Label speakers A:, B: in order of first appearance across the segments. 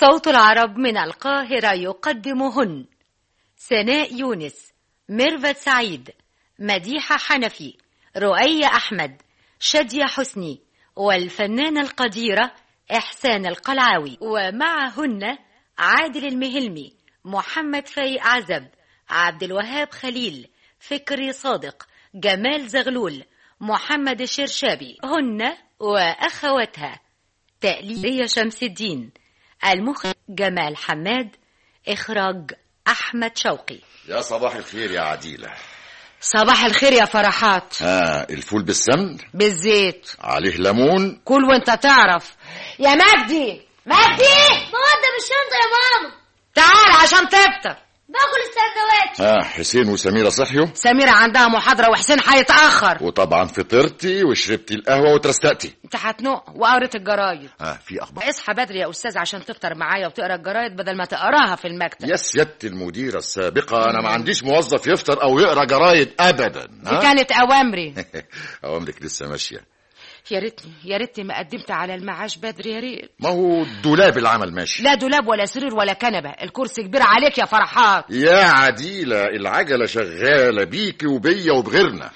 A: صوت العرب من القاهرة يقدمهن سناء يونس ميرفت سعيد مديحة حنفي رؤية أحمد شادية حسني والفنانة القديرة إحسان القلعاوي ومعهن عادل المهلمي محمد فايق عزب عبد الوهاب خليل فكري صادق جمال زغلول محمد الشرشابي هن وأخواتها تأليفية شمس الدين المخرج جمال حماد إخراج أحمد شوقي
B: يا صباح الخير يا عديلة
C: صباح الخير يا فرحات
B: ها الفول بالسمن
C: بالزيت
B: عليه ليمون
C: كل وانت تعرف يا مجدي مجدي
D: بوضب الشنطة يا ماما
C: تعال عشان تفطر
D: باكل السندوتش
B: ها حسين وسميرة صحيوا
C: سميرة عندها محاضرة وحسين هيتأخر
B: وطبعا فطرتي وشربتي القهوة وترستقتي
C: انت هتنق وقريت الجرايد
B: ها في أخبار
C: اصحى بدري يا استاذ عشان تفطر معايا وتقرا الجرايد بدل ما تقراها في المكتب
B: يا سيادة المديرة السابقة أنا ما عنديش موظف يفطر أو يقرأ جرايد أبدا
C: دي كانت اوامري
B: أوامرك لسه ماشية
C: يا ريتني يا ريتني ما قدمت على المعاش بدري يا ريت
B: ما هو دولاب العمل ماشي
C: لا دولاب ولا سرير ولا كنبه الكرسي كبير عليك يا فرحات
B: يا عديلة العجلة شغالة بيكي وبيا وبغيرنا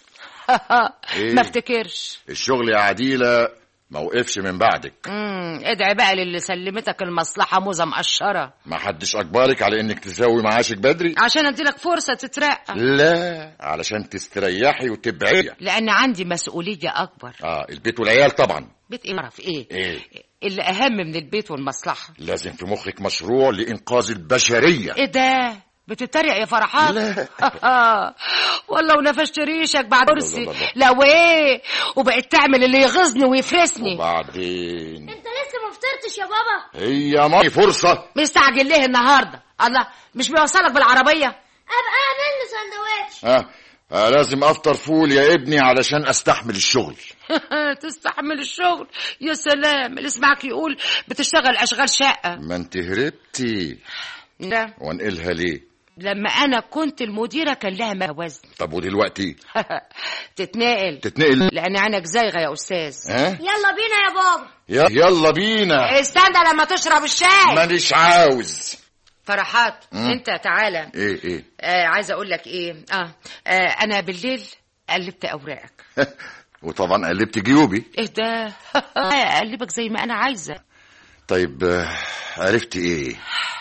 B: إيه؟
C: ما افتكرش
B: الشغل يا عديلة ما وقفش من بعدك
C: امم ادعي بقى للي سلمتك المصلحه موزه مقشره
B: ما حدش أجبرك على إنك تساوي معاشك بدري
C: عشان اديلك فرصه تترقى
B: لا علشان تستريحي وتبعدي
C: لان عندي مسؤوليه اكبر
B: اه البيت والعيال طبعا
C: بيت ايه اعرف ايه
B: ايه
C: اللي اهم من البيت والمصلحه
B: لازم في مخك مشروع لإنقاذ البشرية
C: ايه ده بتتريق يا فرحات
B: لا.
C: والله ونفشت ريشك بعد
B: لا،
C: كرسي
B: لا، لا.
C: لا وايه وبقيت تعمل اللي يغيظني ويفرسني
B: وبعدين
D: انت لسه ما فطرتش يا بابا
B: هي ماي فرصة
C: مستعجل ليه النهارده الله مش بيوصلك بالعربيه
D: ابقى اعمل له سندوتش
B: ها آه لازم افطر فول يا ابني علشان استحمل الشغل
C: تستحمل الشغل يا سلام اللي اسمعك يقول بتشتغل اشغال شقه
B: ما انت هربتي
C: لا
B: وانقلها ليه
C: لما انا كنت المديره كان لها وزن
B: طب ودلوقتي
C: تتنقل
B: تتنقل
C: لان عينك زايغه يا استاذ
B: ها
D: يلا بينا يا بابا
B: يا يلا بينا
C: استنى لما تشرب الشاي
B: مانيش عاوز
C: فرحات
B: مم.
C: انت تعالى
B: ايه ايه
C: آه عايزه اقول لك ايه آه, اه انا بالليل قلبت اوراقك
B: وطبعا قلبت جيوبي
C: ايه ده اقلبك زي ما انا عايزه
B: طيب آه، عرفت ايه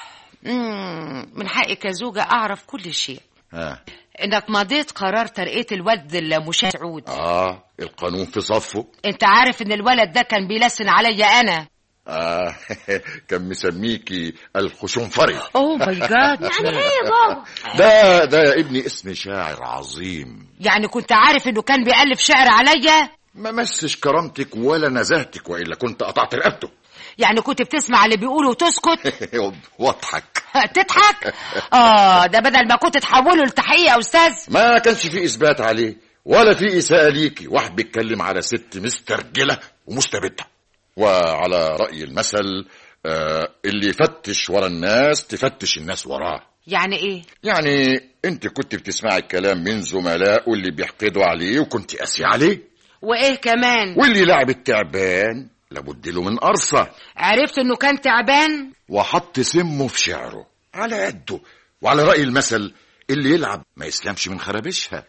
C: مم، من حقي كزوجه اعرف كل شيء
B: ها
C: انك مضيت قرار ترقيه الولد المشاة سعود
B: اه القانون في صفه
C: انت عارف ان الولد ده كان بيلسن عليا انا
B: آه كان مسميكي الخشنفري
C: اوه ماي جاد
D: يعني ايه يا بابا
B: ده ده يا ابني اسم شاعر عظيم
C: يعني كنت عارف انه كان بيألف شعر عليا
B: ما مسش كرامتك ولا نزاهتك والا كنت قطعت رقبته
C: يعني كنت بتسمع اللي بيقوله وتسكت
B: واضحك
C: تضحك اه ده بدل ما كنت تحوله لتحقيق يا استاذ
B: ما كانش في اثبات عليه ولا في اساءه ليكي واحد بيتكلم على ست مسترجله ومستبده وعلى راي المثل آه اللي يفتش ورا الناس تفتش الناس وراه
C: يعني ايه
B: يعني انت كنت بتسمعي الكلام من زملائه اللي بيحقدوا عليه وكنت قاسي عليه
C: وايه كمان
B: واللي لعب التعبان لابد له من قرصه
C: عرفت انه كان تعبان
B: وحط سمه في شعره على قده وعلى رأي المثل اللي يلعب ما يسلمش من خرابشها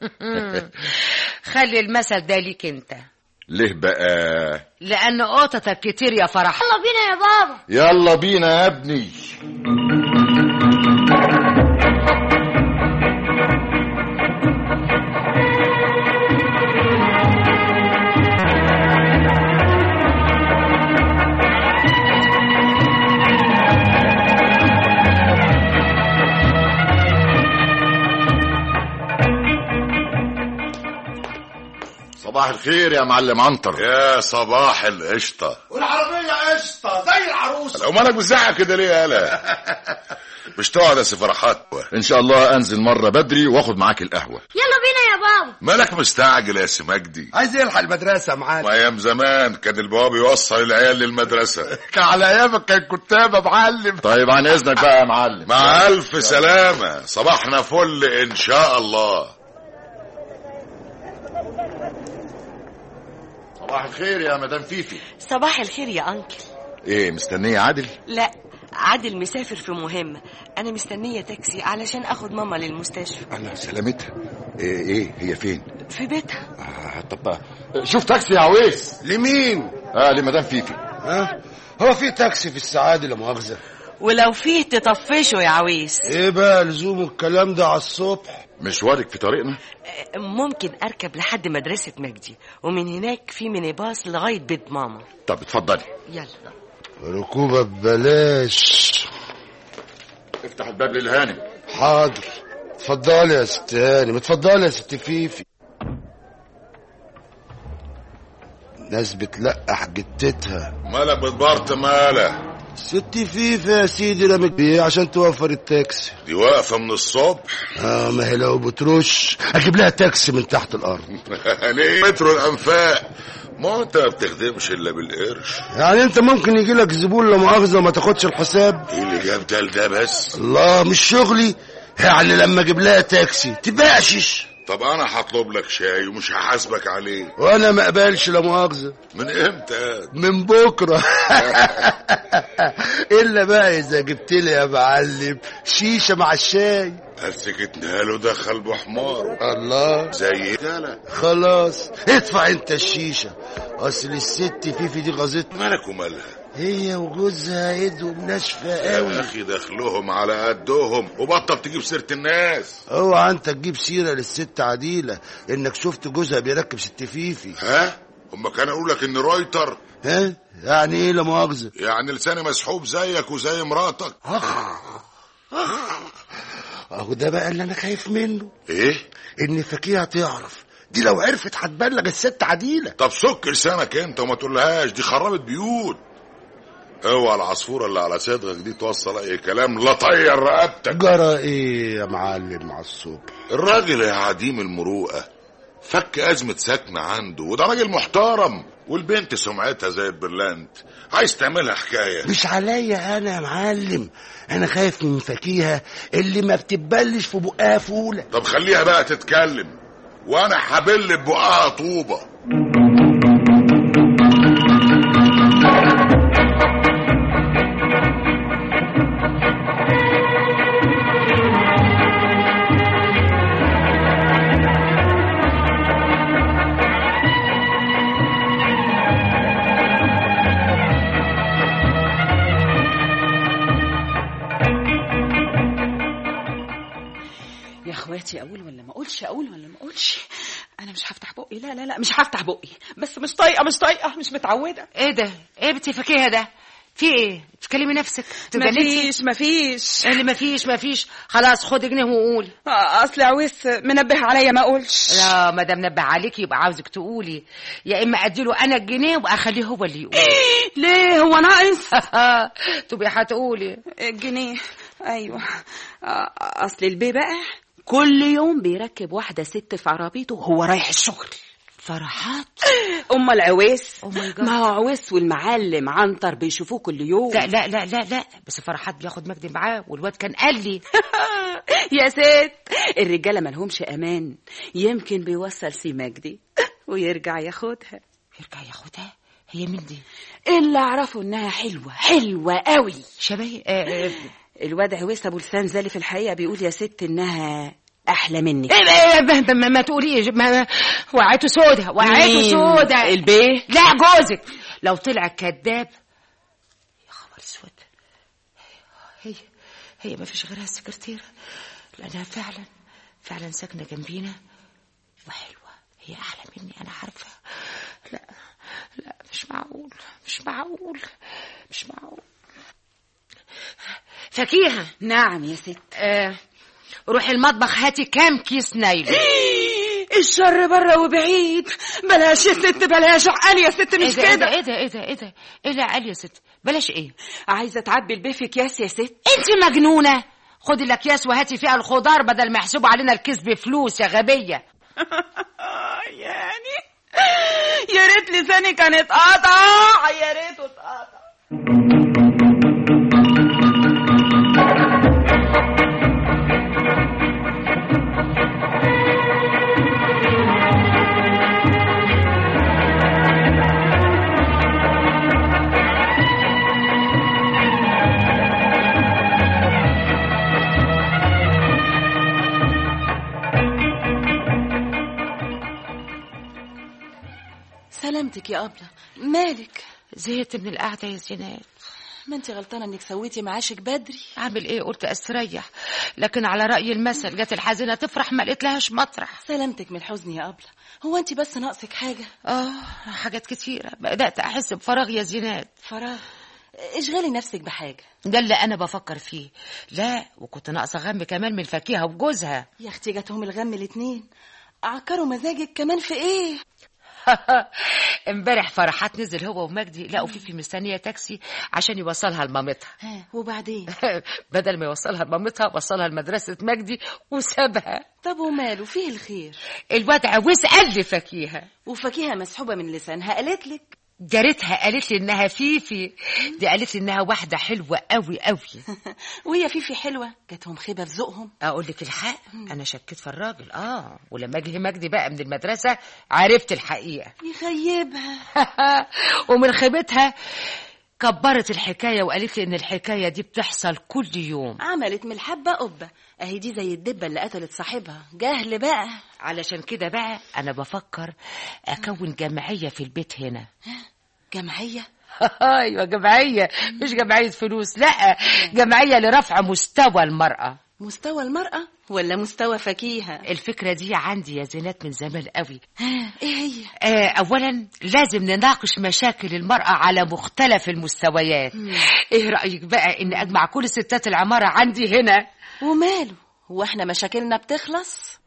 C: خلي المثل ده ليك انت
B: ليه بقى
C: لان قطتك كتير يا فرح
D: يلا بينا يا بابا
B: يلا بينا يا ابني صباح الخير يا معلم عنتر
E: يا صباح القشطة
F: والعربية قشطة زي العروسة
E: لو مالك بتزعق كده ليه يالا مش تقعد يا سي فرحات
B: ان شاء الله انزل مرة بدري واخد معاك القهوة
D: يلا بينا يا بابا
E: مالك مستعجل يا سي مجدي
F: عايز يلحق المدرسة معاك
E: ما ايام زمان كان البواب يوصل العيال للمدرسة
F: كان على ايامك كان كتاب يا معلم
B: طيب عن اذنك بقى يا معلم
E: مع الف سلامة صباحنا فل ان شاء الله
B: صباح الخير يا مدام فيفي
G: صباح الخير يا أنكل
B: ايه مستنية عادل
G: لا عادل مسافر في مهمة أنا مستنية تاكسي علشان أخد ماما للمستشفى
B: انا سلامتها ايه, إيه هي فين
G: في بيتها
B: آه طب آه، شوف تاكسي يا عويس
F: لمين
B: اه لمدام فيفي
F: ها هو في تاكسي في السعادة لا مؤاخذة
G: ولو فيه تطفشه يا عويس
F: ايه بقى لزوم الكلام ده على الصبح
B: مشوارك في طريقنا
G: ممكن أركب لحد مدرسة مجدي ومن هناك في ميني باص لغاية بيت ماما
B: طب اتفضلي
G: يلا
F: ركوبة ببلاش
B: افتح الباب للهانم
F: حاضر اتفضلي يا ست هانم اتفضلي يا ست فيفي ناس بتلقح جتتها
E: مالك بتبرط مالك
F: ست فيفي يا سيدي رمت بيه عشان توفر التاكسي
E: دي واقفة من الصبح
F: اه ما هي لو بترش اجيب لها تاكسي من تحت الارض
E: ليه مترو الانفاق ما انت ما بتخدمش الا بالقرش
F: يعني انت ممكن يجي لك زبون لا مؤاخذه وما تاخدش الحساب
E: ايه اللي جاب ده لده بس
F: الله مش شغلي يعني لما اجيب لها تاكسي تبقشش
E: طب انا هطلب لك شاي ومش هحاسبك عليه
F: وانا ما اقبلش لا مؤاخذه
E: من امتى
F: من بكره الا بقى اذا جبت لي يا معلم شيشه مع الشاي
E: سكتنا له دخل بحماره
F: الله
E: زي كده
F: خلاص ادفع انت الشيشه اصل الست فيفي دي غزتنا
E: مالك ومالها
F: هي وجوزها ايدهم ناشفه
E: يا
F: قوي
E: اخي دخلهم على قدهم وبطل تجيب سيره الناس
F: اوعى انت تجيب سيره للست عديله انك شفت جوزها بيركب ست فيفي
E: ها هم كانوا يقولوا لك ان رويتر
F: ها يعني ايه لا مؤاخذه
E: يعني لساني مسحوب زيك وزي مراتك
F: اهو ده بقى اللي انا خايف منه
E: ايه
F: ان فكيها تعرف دي لو عرفت هتبلغ الست عديله
E: طب سك لسانك انت وما تقولهاش دي خربت بيوت اوعى العصفوره اللي على صدغك دي توصل اي كلام لا طير رقبتك
F: جرى ايه يا معلم على الصبح
E: الراجل يا عديم المروءه فك أزمة سكنة عنده وده راجل محترم والبنت سمعتها زي البرلانت عايز تعملها حكاية
F: مش عليا انا يا معلم انا خايف من فكيها اللي ما بتبلش في بقها فوله
E: طب خليها بقى تتكلم وانا حبل ببقها طوبة
H: يا اخواتي اقول ولا ما اقولش اقول ولا ما اقولش انا مش هفتح بقي لا لا لا مش هفتح بقي بس مش طايقه مش طايقه مش متعوده
C: ايه ده ايه بتفكيها ده في ايه تكلمي نفسك تجلسي
H: مفيش مفيش
C: ايه اللي مفيش مفيش خلاص خد جنيه وقولي
H: آه، اصل عويس منبه عليا ما اقولش
C: لا ما دام نبه عليكي يبقى عاوزك تقولي يا اما اديله انا الجنيه واخليه هو اللي يقول
H: ليه هو ناقص
C: تبقي هتقولي
H: الجنيه ايوه آه، اصل البيه بقى كل يوم بيركب واحده ست في عربيته وهو رايح الشغل
C: فرحات
H: ام العويس
C: Oh my God.
H: ما هو عويس والمعلم عنتر بيشوفوه كل يوم
C: لا لا لا لا لا بس فرحات بياخد مجدي معاه والواد كان قال لي
H: يا ست الرجاله مالهمش امان يمكن بيوصل سي مجدي ويرجع ياخدها
C: يرجع ياخدها هي مين دي
H: اللي اعرفه انها حلوه حلوه قوي
C: شبه آه آه
H: الواد عويس ابو لسان زالي في الحقيقه بيقول يا ست انها احلى منك
C: ايه ايه ما, ما, ما تقوليش ما وقعته سودا وقعته
H: مين؟
C: سودا
H: البيه
C: لا جوزك لو طلع كذاب يا خبر اسود هي هي ما فيش غيرها السكرتيرة لأنها فعلا فعلا ساكنة جنبينا وحلوة هي أحلى مني أنا عارفة لا لا مش معقول مش معقول مش معقول فكيها
H: نعم يا ست
C: آه روحي المطبخ هاتي كام كيس نايلون
H: الشر بره وبعيد بلاش يا ست بلاش عقل يا ست
C: ايه
H: مش
C: ده ايه ده
H: كده
C: ايه ده ايه ده ايه ده ايه اللي قال يا ست بلاش ايه
H: عايزه تعبي البيه في اكياس يا ست
C: انت مجنونه خدي الاكياس وهاتي فيها الخضار بدل ما يحسبوا علينا الكيس بفلوس يا غبيه
H: يعني يا ريت لساني كان اتقطع يا ريته اتقطع سلامتك يا أبلة مالك
C: زهقت من القعدة يا زينات
H: ما انت غلطانة انك سويتي معاشك بدري
C: اعمل ايه قلت استريح لكن على رأي المثل جت الحزينة تفرح ما لقيت لهاش مطرح
H: سلامتك من الحزن يا أبلة هو انت بس ناقصك حاجة
C: اه حاجات كتيرة بدأت أحس بفراغ يا زينات
H: فراغ اشغلي نفسك بحاجة
C: ده اللي أنا بفكر فيه لا وكنت ناقصة غم كمان من فكيهة وجوزها
H: يا اختي جاتهم الغم الاتنين عكروا مزاجك كمان في ايه
C: امبارح فرحات نزل هو ومجدي لقوا فيفي مستنيه تاكسي عشان يوصلها لمامتها
H: ها وبعدين
C: بدل ما يوصلها لمامتها وصلها لمدرسه مجدي وسابها
H: طب وماله فيه الخير
C: الواد عويس قال لي فكيها
H: وفاكهة مسحوبة من لسانها قالت لك
C: جارتها قالت لي انها فيفي دي قالت لي انها واحده حلوه قوي قوي
H: وهي فيفي حلوة جاتهم خيبة في ذوقهم
C: اقول لك الحق انا شكيت في الراجل اه ولما جه مجدي بقى من المدرسه عرفت الحقيقه
H: يخيبها
C: ومن خيبتها كبرت الحكايه وقالت لي ان الحكايه دي بتحصل كل يوم
H: عملت من الحبة قبة اهي دي زي الدبة اللي قتلت صاحبها جهل بقى
C: علشان كده بقى انا بفكر اكون جمعيه في البيت هنا
H: جمعية
C: ايوه جمعيه مش جمعيه فلوس لا جمعيه لرفع مستوى المراه
H: مستوى المرأة ولا مستوى فكيهة
C: الفكره دي عندي يا زينات من زمان قوي
H: ها ايه هي
C: آه، اولا لازم نناقش مشاكل المراه على مختلف المستويات ايه رايك بقى ان اجمع كل ستات العماره عندي هنا
H: وماله هو احنا مشاكلنا بتخلص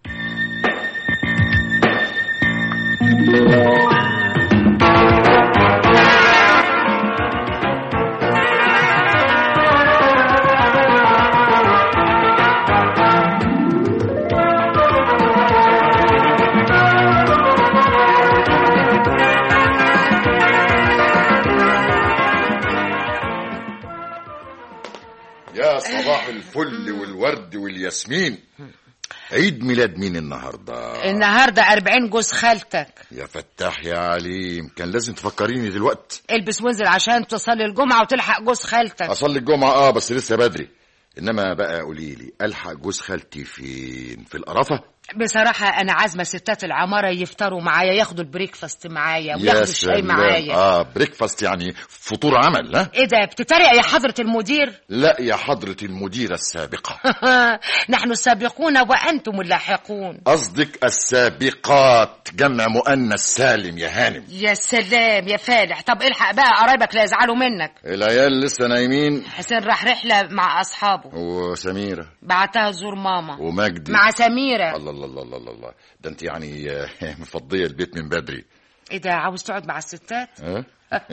B: يا صباح الفل والورد والياسمين عيد ميلاد مين النهارده
C: النهارده 40 جوز خالتك
B: يا فتاح يا عليم كان لازم تفكريني دلوقتي
C: البس وانزل عشان تصلي الجمعه وتلحق جوز خالتك
B: اصلي الجمعه اه بس لسه بدري انما بقى قولي لي الحق جوز خالتي فين في القرافه
C: بصراحة أنا عازمة ستات العمارة يفطروا معايا ياخدوا البريكفاست معايا وياخدوا الشاي
B: سلام.
C: معايا
B: اه بريكفاست يعني فطور عمل ها
C: إيه ده بتتريق يا حضرة المدير؟
B: لا يا حضرة المديرة السابقة
C: نحن السابقون وأنتم اللاحقون
B: قصدك السابقات جمع مؤنث سالم يا هانم
C: يا سلام يا فالح طب الحق بقى قرايبك لا يزعلوا منك
B: العيال لسه نايمين
C: حسين راح رحلة مع أصحابه
B: وسميرة
C: بعتها تزور ماما
B: ومجدي
C: مع سميرة
B: الله الله الله الله الله, الله. ده انت يعني آه، مفضية البيت من بدري
C: إيه ده عاوز تقعد مع الستات؟
B: ها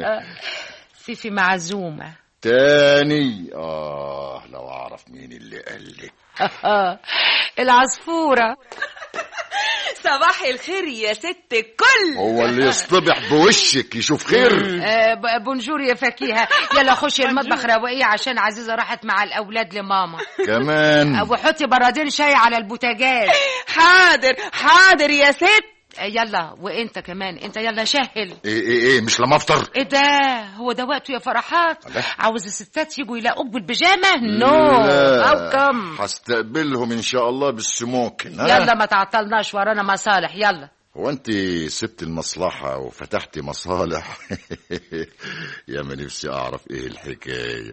C: فيفي معزومة
B: تاني اه لو اعرف مين اللي قال لك
C: العصفورة
G: صباح الخير يا ست الكل
B: هو اللي يصطبح بوشك يشوف خير
C: آه، ب- بونجور يا فكيهة يلا خشي المطبخ روقيه عشان عزيزة راحت مع الأولاد لماما
B: كمان
C: وحطي برادين شاي على البوتاجاز
G: حاضر حاضر يا ست
C: آه، يلا وانت كمان انت يلا شهل
B: ايه ايه ايه مش لما افطر
C: ايه ده هو ده وقته يا فرحات عاوز الستات يجوا يلاقوك بالبيجامه نو او كم
B: هستقبلهم ان شاء الله بالسموكن ها؟
C: يلا ما تعطلناش ورانا مصالح يلا
B: هو انت سبت المصلحة وفتحتي مصالح يا ما نفسي اعرف ايه الحكاية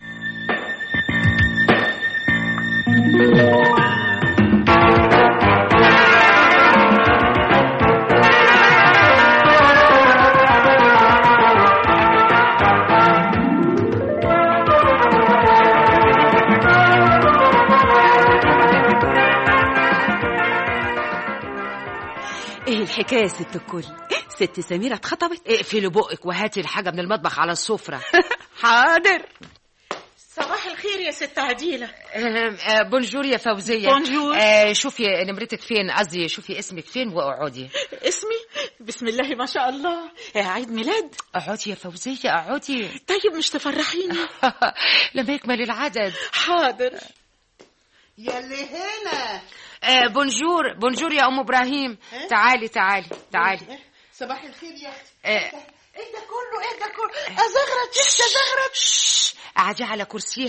H: ايه الحكاية يا ست الكل ست سميرة اتخطبت
C: اقفلي بقك وهاتي الحاجه من المطبخ على السفره
H: حاضر
I: صباح الخير يا ست عديلة
C: آه، آه، بونجور يا فوزيه
I: بونجور.
C: آه، شوفي نمرتك فين قصدي شوفي اسمك فين واقعدي
I: اسمي بسم الله ما شاء الله يا عيد ميلاد
C: اقعدي يا فوزيه اقعدي
I: طيب مش تفرحيني
C: لما يكمل العدد
I: حاضر
J: يلي هنا
C: آه، بونجور بونجور يا ام ابراهيم تعالي تعالي تعالي
J: صباح الخير يا اختي
C: آه،
J: ايه ده كله ايه ده كله ازغرت يا اختي ازغرت
C: قعدي على كرسيها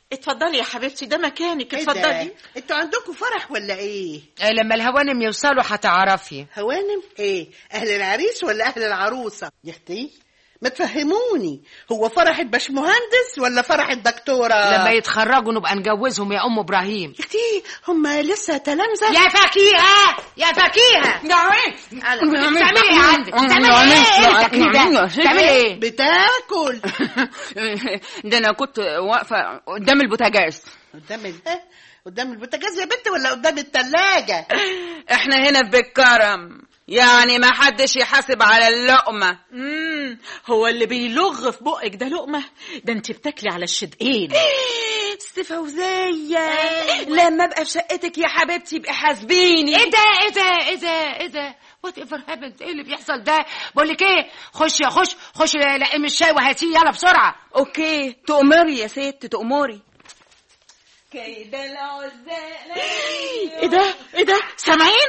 I: اتفضلي يا حبيبتي ده مكانك
J: إيه ده؟
I: اتفضلي
J: انتوا عندكم فرح ولا ايه
C: آه، لما الهوانم يوصلوا هتعرفي
J: هوانم ايه اهل العريس ولا اهل العروسه يا اختي ما تفهموني هو فرح الباشمهندس ولا فرح الدكتوره
C: لما يتخرجوا نبقى نجوزهم يا ام ابراهيم
J: يا اختي هم لسه تلامذه
C: يا فكيهه يا فكيهه بتعملي ايه عندك بتعملي ايه انت كده بتعملي ايه
J: بتاكل
H: ده انا كنت واقفه قدام البوتاجاز
J: قدام ال... إيه؟ قدام البوتاجاز يا بنت ولا قدام التلاجة
H: احنا هنا في بيت كرم يعني ما حدش يحاسب على اللقمه
I: امم هو اللي بيلغ في بقك ده لقمه ده انت بتاكلي على الشدقين
H: ست فوزية لما ابقى في شقتك يا حبيبتي ابقي حاسبيني
C: ايه ده ايه ده ايه ده ايه ده وات ايفر هابند ايه اللي بيحصل ده بقول لك ايه خش يا خش خش لقم الشاي وهاتيه يلا بسرعه
H: اوكي تؤمري يا ست تؤمري كيد العزال
I: ايه ده ايه ده سامعين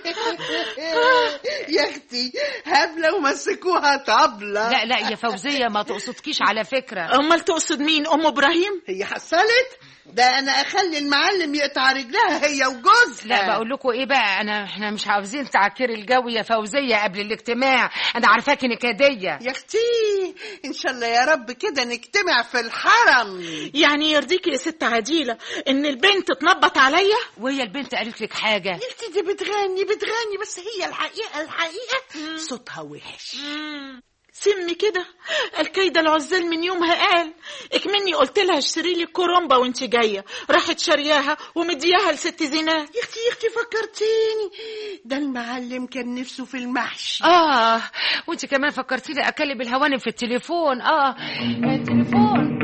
J: يا اختي هبله ومسكوها طبله
C: لا لا يا فوزيه ما تقصدكيش على فكره
I: امال تقصد مين ام ابراهيم
J: هي حصلت ده انا اخلي المعلم يقطع رجلها هي وجوزها
C: لا بقول لكم ايه بقى انا احنا مش عاوزين تعكري الجو يا فوزيه قبل الاجتماع انا عارفاكي نكديه
J: يا اختي ان شاء الله يا رب كده نجتمع في الحرم
I: يعني يرضيكي يا ست عديله ان البنت تنبط عليا
C: وهي البنت قالت لك حاجه
J: يا اختي دي بتغني بتغني بس هي الحقيقه الحقيقه صوتها وحش
I: سمي كده الكيد العزال من يومها قال اكمني قلت لها اشتري لي كرومبا وانت جايه راحت شارياها ومدياها لست زينات
J: يا اختي يا اختي فكرتيني ده المعلم كان نفسه في المحشي
C: اه وانت كمان فكرتيني اكلم الهوانم في التليفون اه التليفون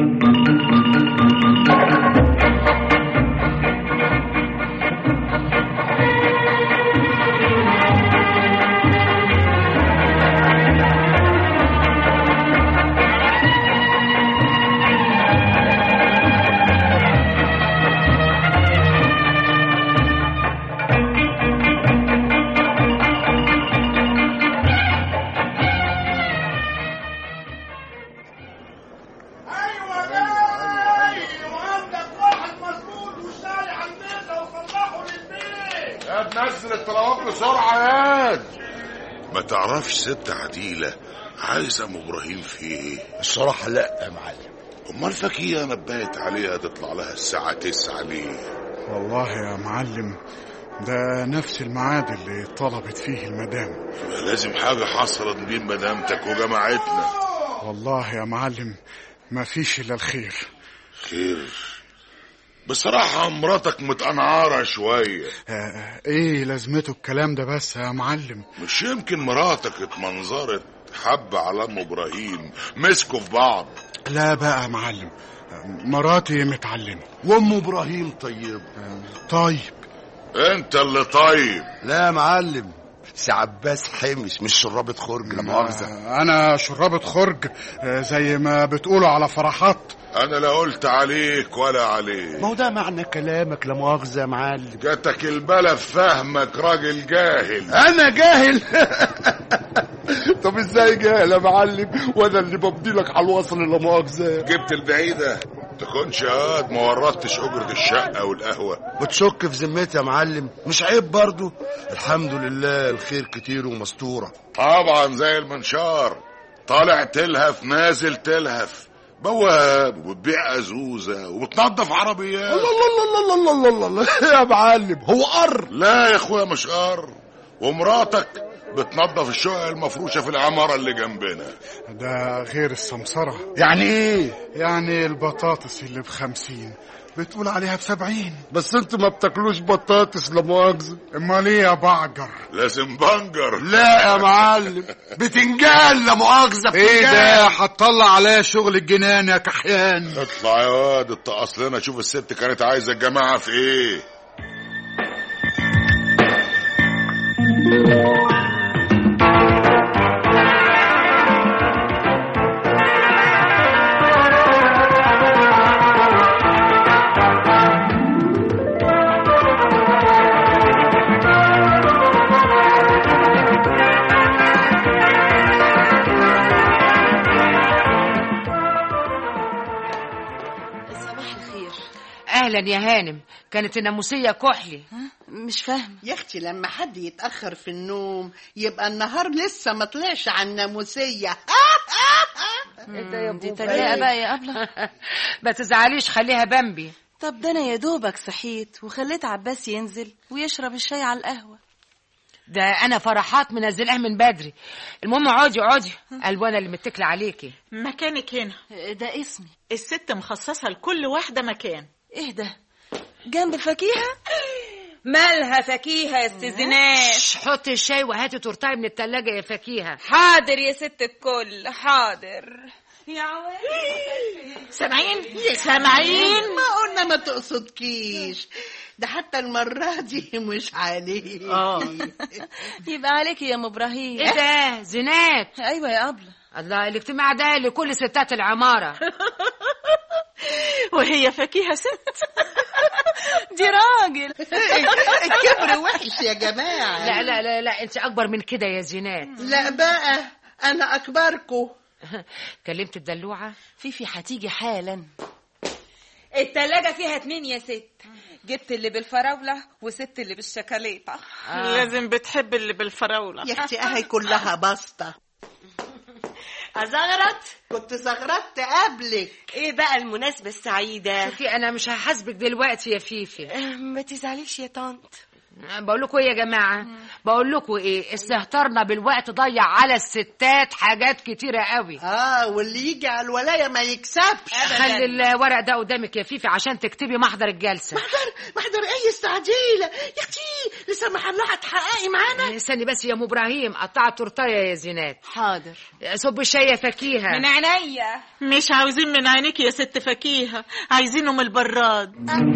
K: ايوه جاي وعندك واحد مسدود وشاري على البيت لو صلحوا للبيت
E: يا تنزل الطلبات بسرعة يا ما تعرفش ست عديلة عايزة ام ابراهيم في ايه
F: الصراحة لا يا معلم
E: امال فاكية نبهت عليها تطلع لها الساعة تسعة ليه
K: والله يا معلم ده نفس الميعاد اللي طلبت فيه المدام
E: يبقى لازم حاجة حصلت بين مدامتك وجماعتنا
K: والله يا معلم ما فيش الا الخير
E: خير بصراحة مراتك متقنعرة شوية
K: آه ايه لازمته الكلام ده بس يا معلم
E: مش يمكن مراتك اتمنظرت حب على ام ابراهيم مسكوا في بعض
K: لا بقى يا معلم آه، مراتي متعلمة
F: وام ابراهيم طيب
K: طيب
E: انت اللي طيب
F: لا يا معلم سي عباس حمش مش شرابة خرج لا مؤاخذة
K: آه، انا شرابة خرج آه، زي ما بتقولوا على فرحات
E: انا لا قلت عليك ولا عليك
F: ما هو ده معنى كلامك لا مؤاخذة يا معلم
E: جاتك البلا في فهمك راجل جاهل
F: انا جاهل طب ازاي جاهل يا معلم وانا اللي ببدي لك على الوصل لا مؤاخذة
E: جبت البعيدة تكونش قاد ما وردتش اجرة الشقة والقهوة
F: بتشك في ذمتي يا معلم مش عيب برضو الحمد لله الخير كتير ومستورة
E: طبعا زي المنشار طالع تلهف نازل تلهف بواب وبتبيع ازوزه وبتنظف عربيات
F: الله الله الله الله الله الله الله يا معلم هو قر
E: لا يا اخويا مش قر ومراتك بتنظف الشقق المفروشه في العماره اللي جنبنا
K: ده غير السمسرة
F: يعني ايه
K: يعني البطاطس اللي بخمسين بتقول عليها بسبعين
F: بس انتوا ما بتاكلوش بطاطس لا مؤاخذة
K: امال ايه يا بعجر
E: لازم بنجر
F: لا يا معلم بتنجان لا مؤاخذة
K: ايه
F: بتنجان.
K: ده هتطلع عليا شغل الجنان يا كحيان
E: اطلع يا واد اتقص لنا شوف الست كانت عايزه الجماعه في ايه
H: صباح الخير
C: اهلا يا هانم كانت الناموسيه كحلي
H: مش فاهمه
J: يا اختي لما حد يتاخر في النوم يبقى النهار لسه ما طلعش على الناموسيه
H: دي تريقه بقى يا ابله
C: ما تزعليش خليها بامبي
H: طب ده انا يا دوبك صحيت وخليت عباس ينزل ويشرب الشاي على القهوه
C: ده انا فرحات منزلاه من بدري المهم اقعدي اقعدي الوانا اللي متكله عليكي
I: مكانك هنا
H: ده اسمي
I: الست مخصصة لكل واحدة مكان
H: ايه ده جنب الفكيهه مالها فكيهه يا استاذنات
C: شش، حطي الشاي وهاتي تورتايه من التلاجة يا فكيهه
H: حاضر يا ست الكل حاضر يا عوالي
I: سامعين سامعين
J: ما قلنا ما تقصدكيش ده حتى المرة دي مش عليك
I: اه
H: يبقى عليك يا ام ابراهيم
C: ايه ده زينات
H: ايوه يا ابله
C: الله الاجتماع ده لكل ستات العماره
I: وهي فكيهة ست
H: دي راجل
J: الكبر وحش يا جماعة
C: لا لا لا لا انت اكبر من كده يا زينات
J: لا بقى أنا أكبركم
C: كلمت الدلوعه
H: فيفي هتيجي حالا التلاجة فيها اتنين يا ست جبت اللي بالفراولة وست اللي بالشوكولاتة
I: لازم بتحب اللي بالفراولة
J: يا أختي أهي كلها بسطة
G: أزغرط
J: كنت زغرطت قبلك
G: إيه بقى المناسبة السعيدة
C: شوفي انا مش هحاسبك دلوقتي يا فيفي
G: آه، ما تزعليش يا طنط
C: بقول لكم ايه يا جماعه بقول لكم ايه استهترنا بالوقت ضيع على الستات حاجات كتيره قوي
J: آه واللي يجي على الولاية ما يكسبش
C: خلي الورق ده قدامك يا فيفي عشان تكتبي محضر الجلسه
J: محضر محضر أي استعجيلة يا أختي لسه محلها تحققي معانا
C: استني بس يا ام ابراهيم قطع التورتايه يا زينات
H: حاضر
C: صب الشاي يا فكيهه
H: من عينيا
I: مش عاوزين من عينيك يا ست فكيهة عايزينه من البراد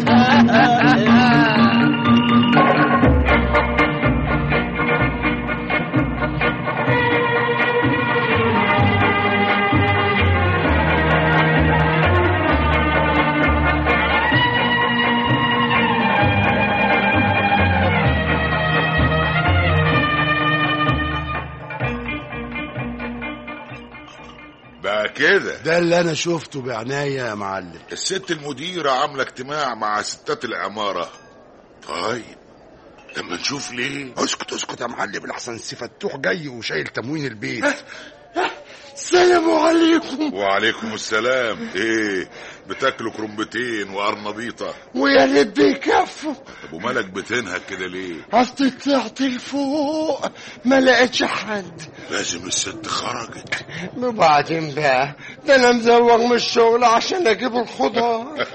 E: بقى كده
F: ده اللي انا شفته بعناية يا معلم
E: الست المديرة عاملة اجتماع مع ستات العمارة طيب لما نشوف ليه
F: اسكت اسكت يا معلم الاحسن سي فتوح جاي وشايل تموين البيت السلام عليكم
E: وعليكم السلام ايه بتاكلوا كرنبتين وقرنبيطة
F: ويا ريت بيكفوا
E: طب ومالك بتنهك كده ليه
F: اصل طلعت لفوق ما لقيتش حد
E: لازم الست خرجت
F: وبعدين بقى ده انا مزوغ من الشغل عشان اجيب الخضار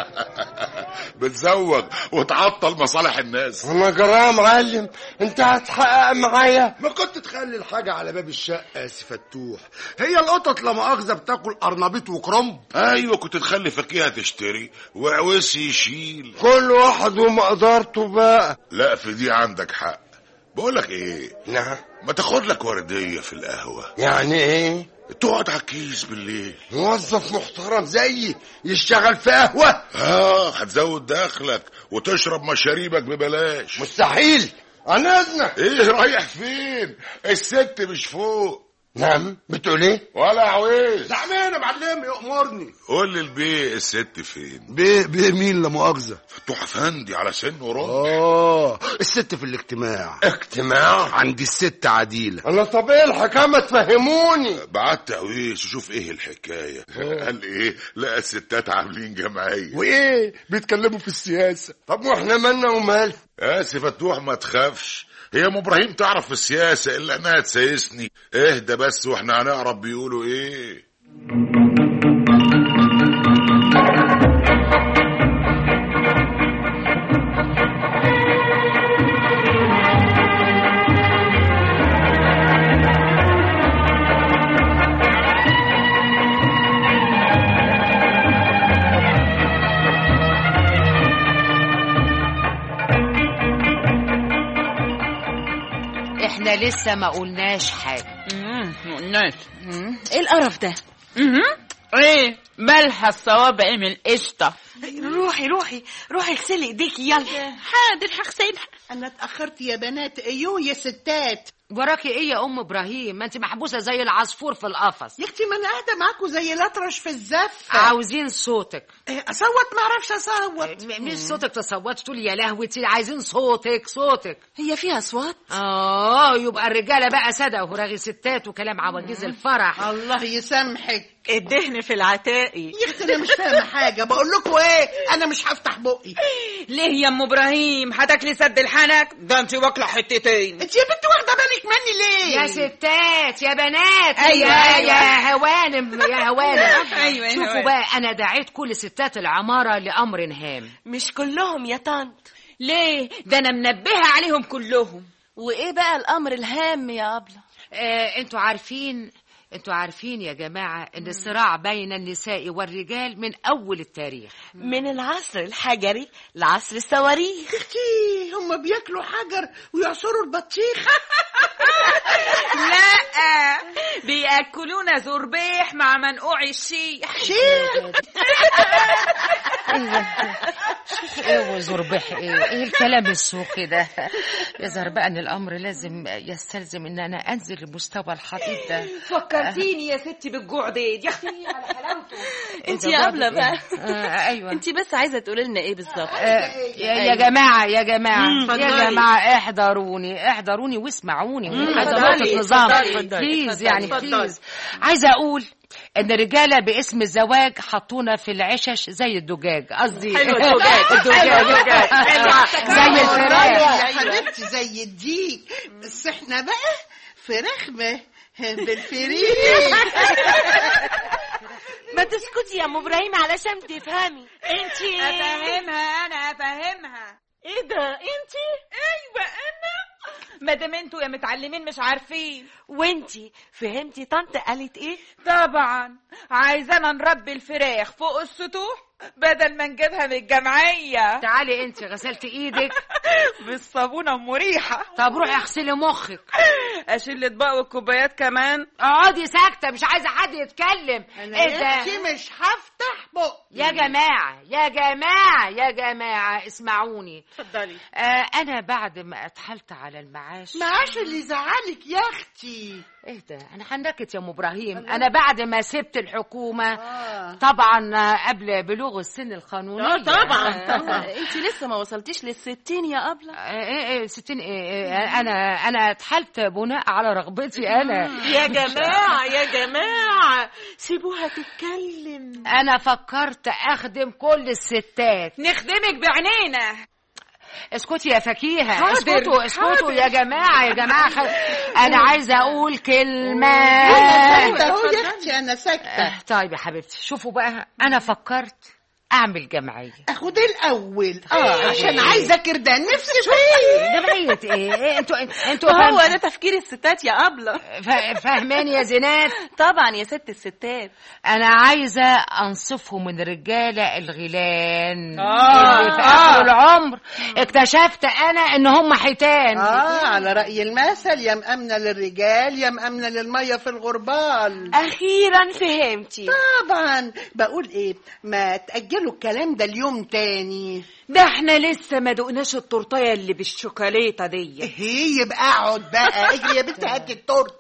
E: بتزوج وتعطل مصالح الناس
F: انا جرايه يا معلم انت هتحقق معايا ما كنت تخلي الحاجه على باب الشقه يا سي فتوح هي القطط لا مؤاخذه بتاكل قرنبيط وكرنب
E: ايوه كنت تخلي فكيهة تشتري وعويس يشيل
F: كل واحد ومقدرته بقى
E: لا في دي عندك حق بقولك ايه
F: نعم
E: ما تاخد لك وردية في القهوة
F: يعني ايه
E: تقعد على الكيس بالليل
F: موظف محترم زيي يشتغل في قهوه
E: اه هتزود دخلك وتشرب مشاريبك ببلاش
F: مستحيل انا اذنك
E: ايه رايح فين الست مش فوق
F: نعم بتقول ايه
E: ولا عويس
F: نعم انا معلم يأمرني
E: قول لي البيه الست فين
F: بيه بيه مين لا مؤاخذه
E: فتوح افندي على سن ورمح
F: اه الست في الاجتماع اجتماع عند الست عديله انا طب ايه الحكايه ما تفهموني
E: بعت عويس يشوف ايه الحكايه قال ايه لا الستات عاملين جمعيه
F: وايه بيتكلموا في السياسه طب واحنا مالنا ومال
E: يا سي فتوح ما تخافش هي ام ابراهيم تعرف في السياسه الا انها تسايسني اهدى بس واحنا هنعرف بيقولوا ايه
C: احنا لسه ما قلناش حاجه
I: قلناش
H: ايه القرف ده
I: ايه مالها الصوابع من القشطة
G: روحي روحي روحي اغسلي ايديكي يلا
I: حاضر هغسلها
J: أنا اتأخرت يا بنات أيوه يا ستات
C: وراكي ايه يا ام ابراهيم ما انت محبوسه زي العصفور في القفص
J: يا اختي ما انا قاعده معاكم زي الاطرش في الزفه
C: عاوزين صوتك
J: إيه، اصوت ما اعرفش اصوت
C: م- مش صوتك تصوت تقولي يا لهوتي عايزين صوتك صوتك
G: هي فيها اصوات
C: اه يبقى الرجاله بقى ساده وراغي ستات وكلام عواجيز الفرح
J: الله يسامحك
I: الدهن في العتاقي
J: يا اختي انا مش فاهمه حاجه بقول لكم ايه انا مش هفتح بقي
H: ليه يا ام ابراهيم هتاكلي سد الحنك ده انت واكله حتتين
J: انت يا بنت واخده بالك مني ليه
C: يا ستات يا بنات
H: أيوة،
C: يا,
H: أيوة.
C: يا هوانم يا هوانم
H: أيوة، يا
C: شوفوا
H: هوانم.
C: بقى انا دعيت كل ستات العماره لامر هام
G: مش كلهم يا طنط
H: ليه ده انا منبهه عليهم كلهم
G: وايه بقى الامر الهام يا ابله
C: آه انتوا عارفين انتوا عارفين يا جماعه ان الصراع بين النساء والرجال من اول التاريخ
G: من العصر الحجري لعصر الصواريخ
J: اختي هم بياكلوا حجر ويعصروا البطيخ
H: لا بياكلونا زربيح مع منقوع الشيح
J: شيخ
C: ايه وزربح ايه ايه الكلام السوقي ده يظهر بقى ان الامر لازم يستلزم ان انا انزل لمستوى الحضيض ده
H: فكرتيني يا ستي بالجوع ده يا اختي على حلاوته
G: انت
C: ده
G: يا
C: برضه
G: ابله بقى
C: إيه؟ آه ايوه
G: انت بس عايزه تقولي لنا ايه بالظبط
C: آه، يا يا جماعة يا جماعة يا
J: اتفضلي.
C: جماعة احضروني احضروني واسمعوني هذا
H: اتفضلي،
C: نقطة نظام
H: اتفضلي،
C: بليز
H: اتفضلي،
C: يعني
H: اتفضلي.
C: بليز عايزة أقول إن الرجالة باسم الزواج حطونا في العشش زي الدجاج قصدي
H: حلو الدجاج،
C: الدجاج
H: الدجاج، حلو.
C: زي الفراخ
J: يا حبيبتي زي الديك بس احنا بقى فراخ ما بالفريق
G: ما تسكتي يا ام ابراهيم علشان تفهمي
H: انتي افهمها انا افهمها ايه ده انتي ايوه انا ما دام انتوا يا متعلمين مش عارفين
G: وانتي فهمتي طنط قالت ايه
H: طبعا عايزانا نربي الفراخ فوق السطوح بدل ما نجيبها من الجمعيه
C: تعالي انت غسلت ايدك
H: بالصابونه ام مريحه
C: طب روحي اغسلي مخك
H: اشيل الاطباق والكوبايات كمان
C: اقعدي ساكتة مش عايزة حد يتكلم
J: انا
C: ايه
J: يا
C: ده
J: اختي مش هفتح بقي
C: يا جماعة يا جماعة يا جماعة اسمعوني
H: اتفضلي
C: آه أنا بعد ما أتحلت على المعاش
J: معاش اللي زعلك يا اختي
C: إيه ده أنا حنكت يا أم إبراهيم أنا بعد ما سبت الحكومة
J: آه.
C: طبعا آه، قبل بلوغ السن القانوني
J: آه، طبعاً،
G: انت لسه ما وصلتيش للستين يا ابله
C: ايه ايه ستين ايه إيه انا انا اتحلت بناء على رغبتي انا
I: يا جماعة يا جماعة سيبوها تتكلم
C: انا فكرت اخدم كل الستات
H: نخدمك بعينينا
C: اسكتي يا فكيهة
H: حاضر،
C: اسكتوا اسكتوا
H: حاضر.
C: يا جماعة يا جماعة خ... انا عايزة اقول كلمة
J: انا ساكته اهو يا اختي انا ساكته
C: آه، طيب يا حبيبتي شوفوا بقى انا فكرت اعمل جمعية
J: اخد الاول اه عشان عايزه كردان نفسي فيه
C: جمعية ايه إيه، انتوا انتوا
G: هو
C: فاهم-
G: ده تفكير الستات يا ابله
C: فا- فاهماني يا زينات
G: طبعا يا ست الستات
C: انا عايزه انصفهم من الرجاله الغيلان
H: آه،
C: اللي في
H: آه.
C: اخر العمر اكتشفت انا ان هم حيتان
J: اه على راي المثل يا مأمنه للرجال يا مأمنه للميه في الغربال
G: اخيرا فهمتي
J: طبعا بقول ايه ما تأجلوا الكلام ده اليوم تاني
H: ده احنا لسه ما دقناش التورتايه اللي بالشوكولاته دي
J: ايه يبقى اقعد بقى اجري يا بنتي هاتي التورته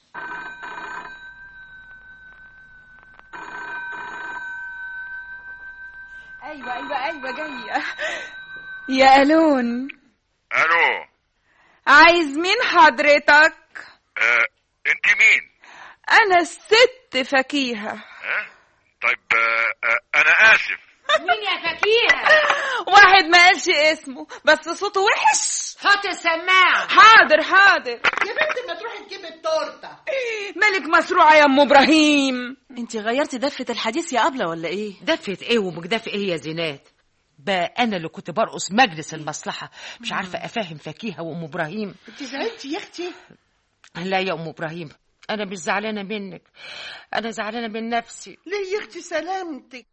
H: ايوه ايوه ايوه جايه يا الون
E: الو
H: عايز مين حضرتك
E: آه، انت مين
H: انا الست فكيهه
E: ها طيب آه، آه، انا اسف
C: مين يا فكيهه
H: واحد ما قالش اسمه بس صوته وحش
C: حط السماعه
H: حاضر حاضر
J: يا بنتي ما تروحي تجيبي التورته
H: مالك مسروعه يا ام ابراهيم
G: انت غيرتي دفة الحديث يا ابله ولا ايه
C: دفت ايه ومجدف ايه يا زينات بقى انا اللي كنت برقص مجلس المصلحه مش عارفه افهم فكيهه وام ابراهيم
J: انت زعلتي يا اختي
C: لا يا ام ابراهيم انا مش زعلانه منك انا زعلانه من نفسي
J: ليه يا اختي سلامتك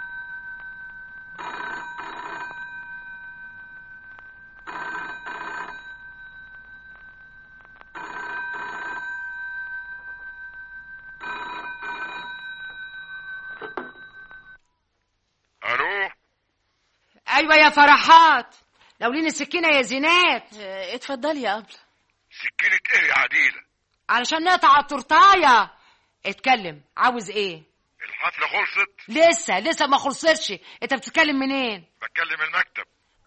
E: الو
C: ايوه يا فرحات لو لين السكينه يا زينات
G: اه، اتفضلي يا ابله
E: سكينة ايه يا عدو
L: عديلة
C: علشان نقطع التورتايه اتكلم عاوز ايه
L: الحفلة خلصت
C: لسه لسه ما خلصتش انت بتتكلم منين
L: بتكلم المكتب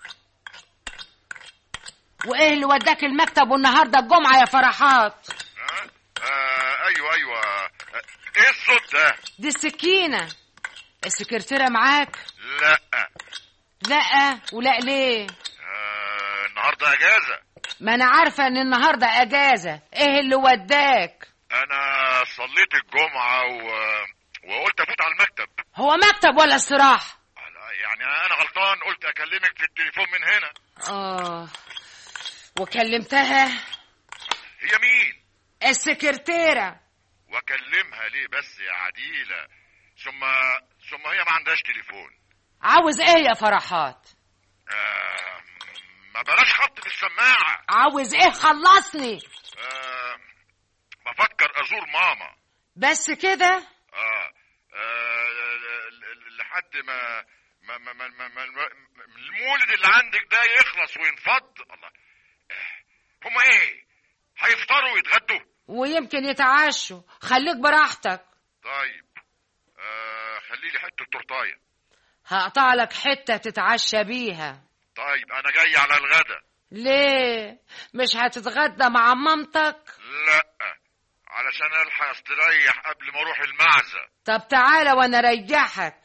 C: وايه اللي وداك المكتب والنهارده الجمعه يا فرحات
L: ها آه ايوه ايوه آه، ايه الصوت ده
C: دي السكينه السكرتيره معاك
L: لا
C: لا ولا ليه
L: آه النهارده اجازة
C: ما انا عارفه ان النهارده اجازه ايه اللي وداك
L: انا صليت الجمعة و... وقلت افوت على المكتب
C: هو مكتب ولا استراحه
L: يعني انا غلطان قلت اكلمك في التليفون من هنا
C: اه وكلمتها
L: هي مين
C: السكرتيره
L: واكلمها ليه بس يا عديلة ثم ثم هي ما عندهاش تليفون
C: عاوز ايه يا فرحات
L: آه ما بلاش خط في السماعة
C: عاوز ايه خلصني
L: آه بفكر ازور ماما
C: بس كده
L: آه. آه ل- ل- لحد ما ما ما ما, ما, ما ما- المولد اللي عندك ده يخلص وينفض الله آه، هما ايه هيفطروا ويتغدوا
C: ويمكن يتعشوا خليك براحتك
L: طيب آه خلي لي حته تورتايه
C: هقطع لك حته تتعشى بيها
L: طيب انا جاي على الغدا
C: ليه مش هتتغدى مع مامتك
L: لا علشان الحق استريح قبل ما اروح المعزه
C: طب تعالى وانا اريحك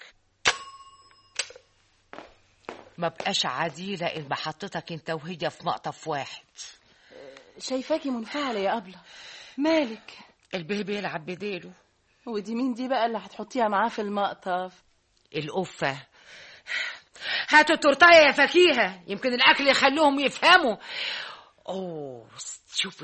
C: ما بقاش عديلة إن حطيتك انت وهي في مقطف واحد
H: شايفاكي منفعلة يا أبلة مالك
C: البيبي يلعب بديله
H: ودي مين دي بقى اللي هتحطيها معاه في المقطف
C: القفة هاتوا التورتاية يا فكيهة يمكن الأكل يخلوهم يفهموا أوه شوف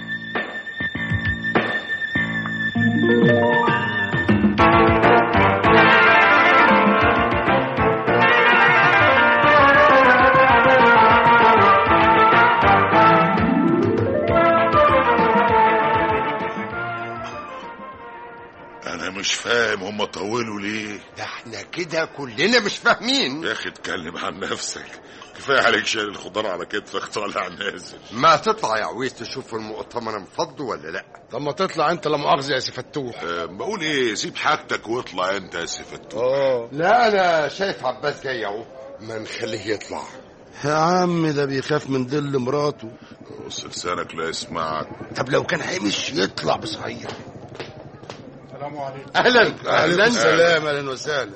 E: انا مش فاهم هم طولوا ليه
F: ده احنا كده كلنا مش فاهمين
E: يا اخي اتكلم عن نفسك كفايه عليك شايل الخضار على كتفك طالع نازل
F: ما تطلع يا عويس تشوف المؤتمر انفض ولا لا
M: طب ما تطلع انت لا مؤاخذه يا سي فتوح
E: أه بقول ايه سيب حاجتك واطلع انت يا سي فتوح
M: اه
F: لا انا شايف عباس جاي اهو ما نخليه يطلع
M: يا عم ده بيخاف من ظل مراته
E: بص لسانك لا يسمعك
M: طب لو كان هيمش يطلع بصحيح
K: السلام عليكم
F: اهلا
M: عليكم
F: اهلا
M: السلام اهلا وسهلا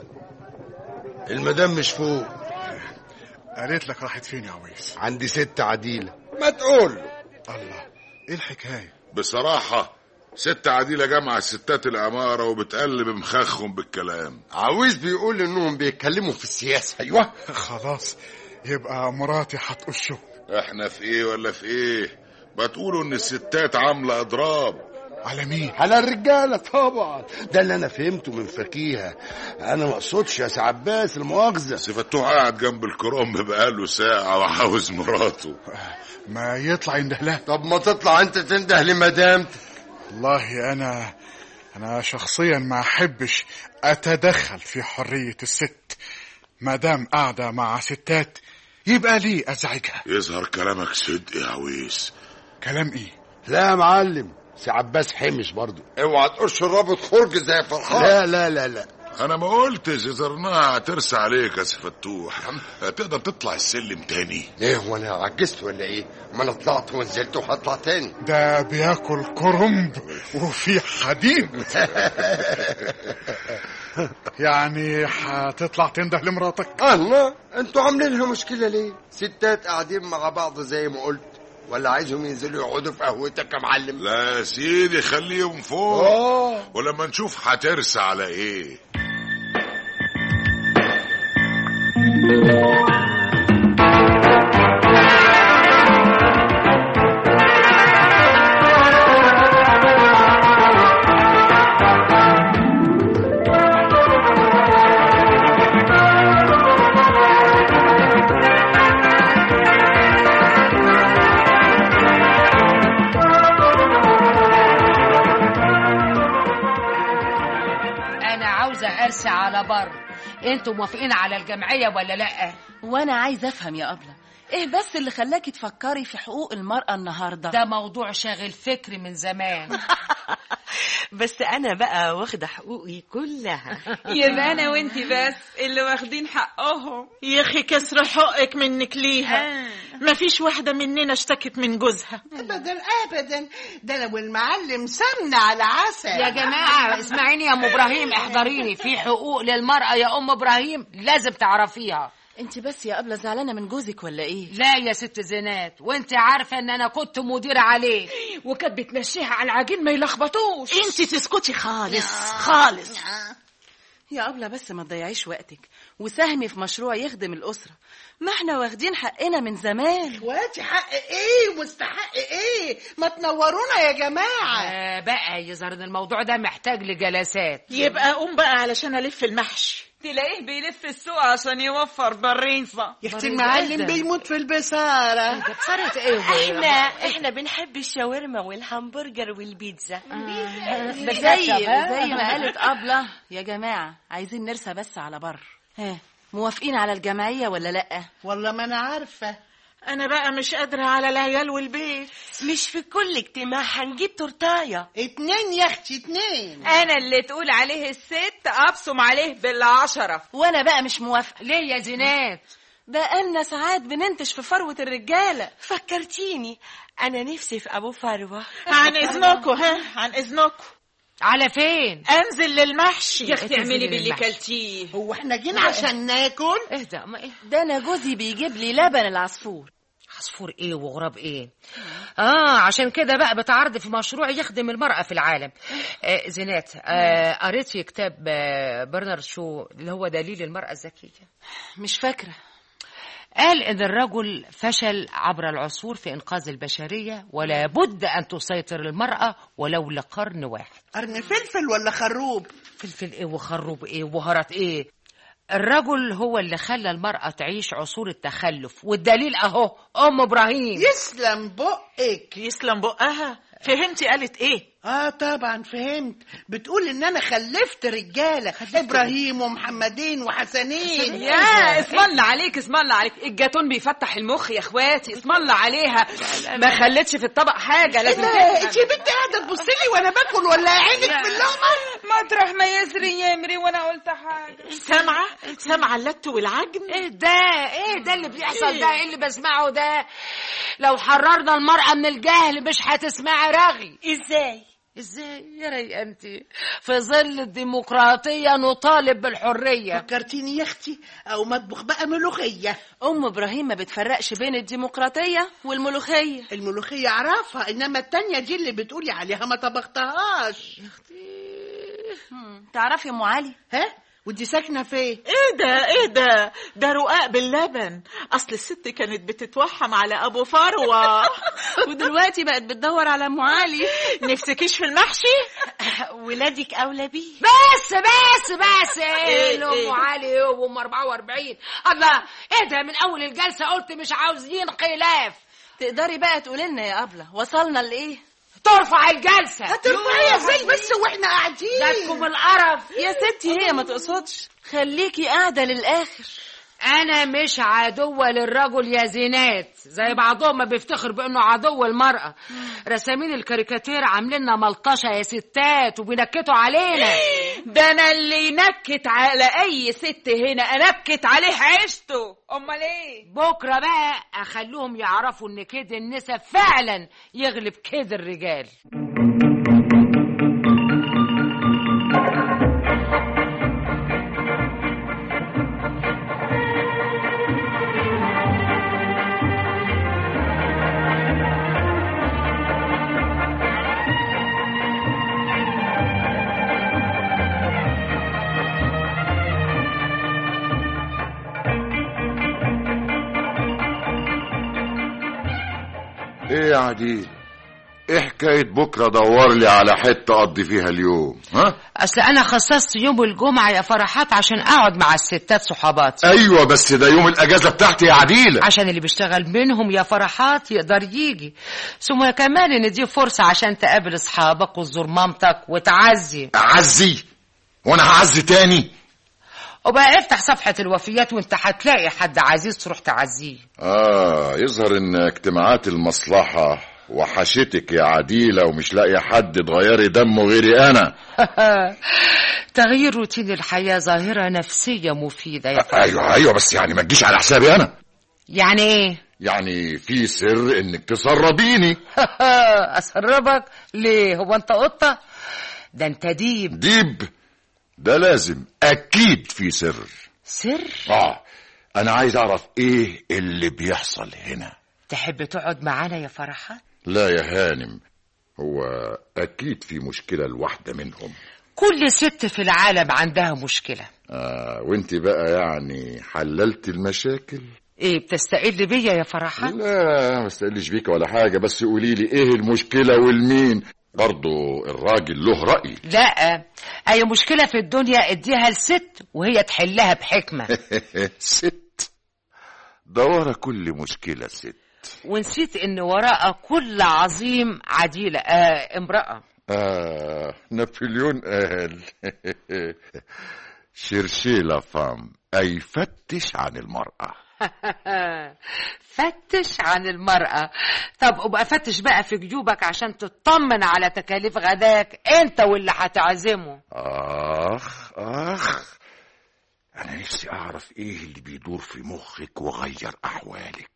M: المدام مش فوق
K: قالت لك راحت فين يا عويس
M: عندي ست عديله
F: ما تقول له
K: الله ايه الحكايه
E: بصراحه ست عديله جامعه ستات العماره وبتقلب مخخهم بالكلام
F: عويس بيقول انهم بيتكلموا في السياسه ايوه
K: خلاص يبقى مراتي هتقشه
E: احنا في ايه ولا في ايه بتقولوا ان الستات عامله اضراب
K: على مين
M: على الرجاله طبعا ده اللي انا فهمته من فكيهه انا ما اقصدش يا سي عباس المؤاخذه
E: سي فتوح قاعد جنب الكرنب بقاله ساعه وعاوز مراته
K: ما يطلع ينده لها
F: طب ما تطلع انت تنده لمدامتك
K: والله انا انا شخصيا ما احبش اتدخل في حريه الست ما دام قاعده مع ستات يبقى ليه ازعجها
E: يظهر كلامك صدق يا عويس
K: كلام ايه
M: لا يا معلم سي عباس حمش برضو
F: اوعى تقش الرابط خرج زي فرحان
M: لا لا لا لا
E: انا ما قلتش زرناها هترسى عليك يا سي فتوح تقدر تطلع السلم تاني
F: ايه وانا عجزت ولا ايه ما انا طلعت ونزلت وهطلع تاني
K: ده بياكل كرنب وفي حديد يعني هتطلع تنده لمراتك
F: الله انتوا عاملين لها مشكله ليه ستات قاعدين مع بعض زي ما قلت ولا عايزهم ينزلوا يقعدوا في قهوتك يا معلم
E: لا يا سيدي خليهم فوق
F: اه
E: ولما نشوف هترسى على ايه
C: انا عاوزه ارسي على بر انتوا موافقين على الجمعيه ولا لا
H: وانا عايزه افهم يا ابله ايه بس اللي خلاكي تفكري في حقوق المرأة النهاردة
C: ده موضوع شاغل فكري من زمان
G: بس انا بقى واخده حقوقي كلها
I: يبقى انا وانتي بس اللي واخدين حقهم يا اخي كسر حقك منك ليها مفيش واحدة مننا اشتكت من جوزها
J: ابدا ابدا ده لو المعلم سمنة على عسل
C: يا جماعة اسمعيني يا ام ابراهيم احضريني في حقوق للمرأة يا ام ابراهيم لازم تعرفيها
H: انت بس يا قبلة زعلانة من جوزك ولا ايه
C: لا يا ست زينات وانت عارفة ان انا كنت مديرة عليه وكانت بتمشيها على العجين ما يلخبطوش
I: انت تسكتي خالص خالص
H: يا قبلة بس ما تضيعيش وقتك وساهمي في مشروع يخدم الأسرة ما احنا واخدين حقنا من زمان
J: اخواتي حق ايه ومستحق ايه ما تنورونا يا جماعة
C: آه بقى يظهر ان الموضوع ده محتاج لجلسات
I: يبقى قوم بقى علشان الف المحشي
H: تلاقيه بيلف السوق عشان يوفر بريصة
J: يا اختي المعلم بيموت في البصارة
C: بصارة ايه
G: احنا احنا بنحب الشاورما والهمبرجر والبيتزا
H: زي زي ما قالت أبلة يا جماعة عايزين نرسى بس على بر ها موافقين على الجمعية ولا لأ
J: والله ما انا عارفة
I: انا بقى مش قادرة على العيال والبيت
G: مش في كل اجتماع هنجيب تورتايه
J: اتنين يا اختي اتنين
H: أنا اللي تقول عليه الست أبصم عليه بالعشرة وأنا بقى مش موافقة
C: ليه يا زينات
H: بقالنا ساعات بننتش في فروة الرجالة
G: فكرتيني انا نفسي في ابو فروه
I: عن اذنكم ها عن اذنكم
C: على فين
I: انزل للمحشي
H: يا اختي اعملي باللي
C: المحشي.
H: كلتيه
J: هو احنا جينا عشان ناكل
C: اهدى ما ايه
H: ده أنا جوزي بيجيب لي لبن العصفور
C: عصفور ايه وغراب ايه اه عشان كده بقى بتعرض في مشروع يخدم المرأة في العالم آه زينات آه قريت في كتاب آه برنارد شو اللي هو دليل المرأة الذكية
H: مش فاكرة
C: قال ان الرجل فشل عبر العصور في انقاذ البشرية ولا بد ان تسيطر المرأة ولو لقرن واحد
J: قرن فلفل ولا خروب
C: فلفل ايه وخروب ايه وبهارات ايه الرجل هو اللي خلى المرأة تعيش عصور التخلف والدليل اهو ام ابراهيم
J: يسلم بقك
I: يسلم بقها فهمتي قالت ايه
J: اه طبعا فهمت بتقول ان انا خلفت رجاله ابراهيم ومحمدين وحسنين
H: يا اسم الله عليك اسم الله عليك الجاتون بيفتح المخ يا اخواتي اسم الله عليها ما خلتش في الطبق حاجه لازم
J: لا انت يا بنتي قاعده تبص لي وانا باكل ولا عينك في اللقمه
H: مطرح ما يسري يمري وانا قلت حاجه
I: سامعه سامعه اللت والعجن
C: ايه ده ايه ده اللي بيحصل ده ايه اللي بسمعه ده لو حررنا المرأة من الجهل مش هتسمعي رغي
G: ازاي
C: ازاي يا ريانتي في ظل الديمقراطية نطالب بالحرية
J: فكرتيني يا اختي او مطبخ بقى ملوخيه
H: ام ابراهيم ما بتفرقش بين الديمقراطيه والملوخيه
J: الملوخيه اعرفها انما التانية دي اللي بتقولي عليها ما طبختهاش
H: مم، تعرفي ام علي
J: ها ودي ساكنه فين
I: ايه ده ايه ده ده رقاق باللبن اصل الست كانت بتتوحم على ابو فروه
H: ودلوقتي بقت بتدور على ام علي
I: نفسكيش في المحشي
G: ولادك اولى بيه
C: بس بس بس ايه
I: إيه،
C: اللي
I: إيه؟
C: ام علي وام 44 الله ايه ده من اول الجلسة قلت مش عاوزين خلاف
H: تقدري بقى تقولي لنا يا ابله وصلنا لايه
C: ترفع الجلسة
J: هترفعيها ازاي بس واحنا قاعدين
C: جاتكم القرف
H: يا ستي هي ما تقصدش خليكي قاعده للاخر
C: انا مش عدوة للرجل يا زينات زي بعضهم ما بيفتخر بانه عدو المرأة رسامين الكاريكاتير عاملين لنا ملطشة يا ستات وبينكتوا علينا
H: ده انا اللي ينكت على اي ست هنا انكت عليه عيشته امال ايه
C: بكرة بقى اخلوهم يعرفوا ان كيد النساء فعلا يغلب كيد الرجال
B: ايه يا عديل ايه حكاية بكرة دور لي على حتة اقضي فيها اليوم ها
C: اصل انا خصصت يوم الجمعة يا فرحات عشان اقعد مع الستات صحاباتي
B: ايوه بس ده يوم الاجازة بتاعتي يا عديلة
C: عشان اللي بيشتغل منهم يا فرحات يقدر يجي ثم كمان ان دي فرصة عشان تقابل اصحابك وتزور مامتك وتعزي
B: اعزي وانا هعزي تاني
C: وبقى افتح صفحة الوفيات وانت هتلاقي حد عزيز تروح تعزيه
B: اه يظهر ان اجتماعات المصلحة وحشتك يا عديلة ومش لاقي حد تغيري دمه غيري انا
C: تغيير روتين الحياة ظاهرة نفسية مفيدة يا فرح
B: ايوه ايوه بس يعني ما تجيش على حسابي انا
C: يعني ايه
B: يعني في سر انك تسربيني
C: اسربك ليه هو انت قطة ده انت ديب
B: ديب ده لازم اكيد في سر
C: سر
B: اه انا عايز اعرف ايه اللي بيحصل هنا
C: تحب تقعد معانا يا فرحة
B: لا يا هانم هو اكيد في مشكلة لواحدة منهم
C: كل ست في العالم عندها مشكلة
B: آه وانت بقى يعني حللت المشاكل
C: ايه بتستقل بيا يا فرحة
B: لا ما استقلش بيك ولا حاجة بس قولي لي ايه المشكلة والمين برضو الراجل له رأي
C: لا اي مشكلة في الدنيا اديها لست وهي تحلها بحكمة
B: ست ده ورا كل مشكلة ست
C: ونسيت ان وراء كل عظيم عديلة آه امرأة
B: آه نابليون قال شرشيلا فام أي فتش عن المرأة
C: فتش عن المرأة طب ابقى فتش بقى في جيوبك عشان تطمن على تكاليف غداك انت واللي هتعزمه
B: آخ آخ أنا نفسي أعرف إيه اللي بيدور في مخك وغير أحوالك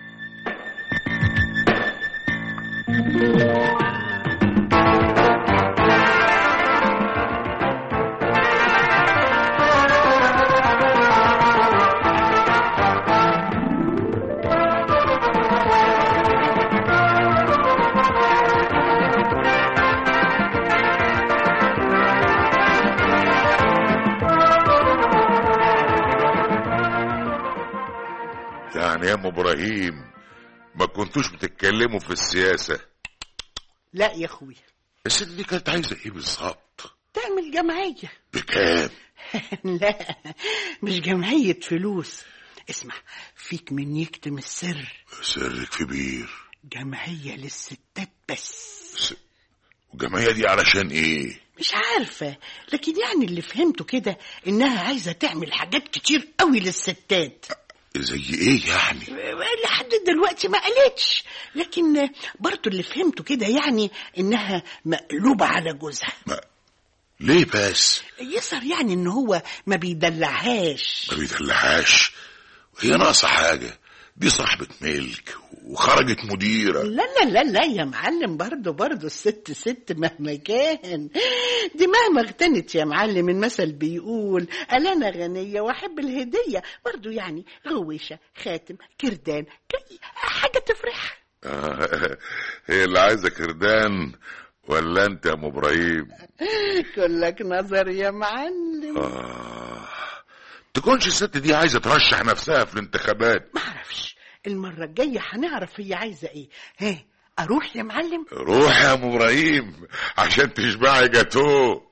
E: يعني يا ام ابراهيم ما كنتوش بتتكلموا في السياسة
J: لا يا اخويا
E: الست دي كانت عايزة ايه بالظبط
J: تعمل جمعية
E: بكام
J: لا مش جمعية فلوس اسمع فيك من يكتم السر
E: سرك كبير
J: جمعية للستات بس
E: والجمعية دي علشان ايه
J: مش عارفة لكن يعني اللي فهمته كده إنها عايزة تعمل حاجات كتير قوي للستات
E: زي ايه يعني
J: لحد دلوقتي ما قالتش لكن برضو اللي فهمته كده يعني إنها مقلوبة على جوزها
E: ليه بس
J: يظهر يعني إن هو ما بيدلعهاش
E: ما بيدلعهاش وهي ناقصة حاجة دي صاحبة ملك وخرجت مديرة
J: لا لا لا لا يا معلم برضو برضو الست ست مهما كان دي مهما اغتنت يا معلم المثل بيقول قال انا غنية واحب الهدية برضو يعني غويشة خاتم كردان كي- حاجة تفرح
E: آه، هي اللي عايزة كردان ولا انت يا ام ابراهيم
J: كلك نظر يا معلم
E: آه. تكونش الست دي عايزة ترشح نفسها في الانتخابات
J: معرفش المرة الجاية هنعرف هي عايزة ايه ها اروح يا معلم
E: روح يا ام ابراهيم عشان تشبعي جاتوه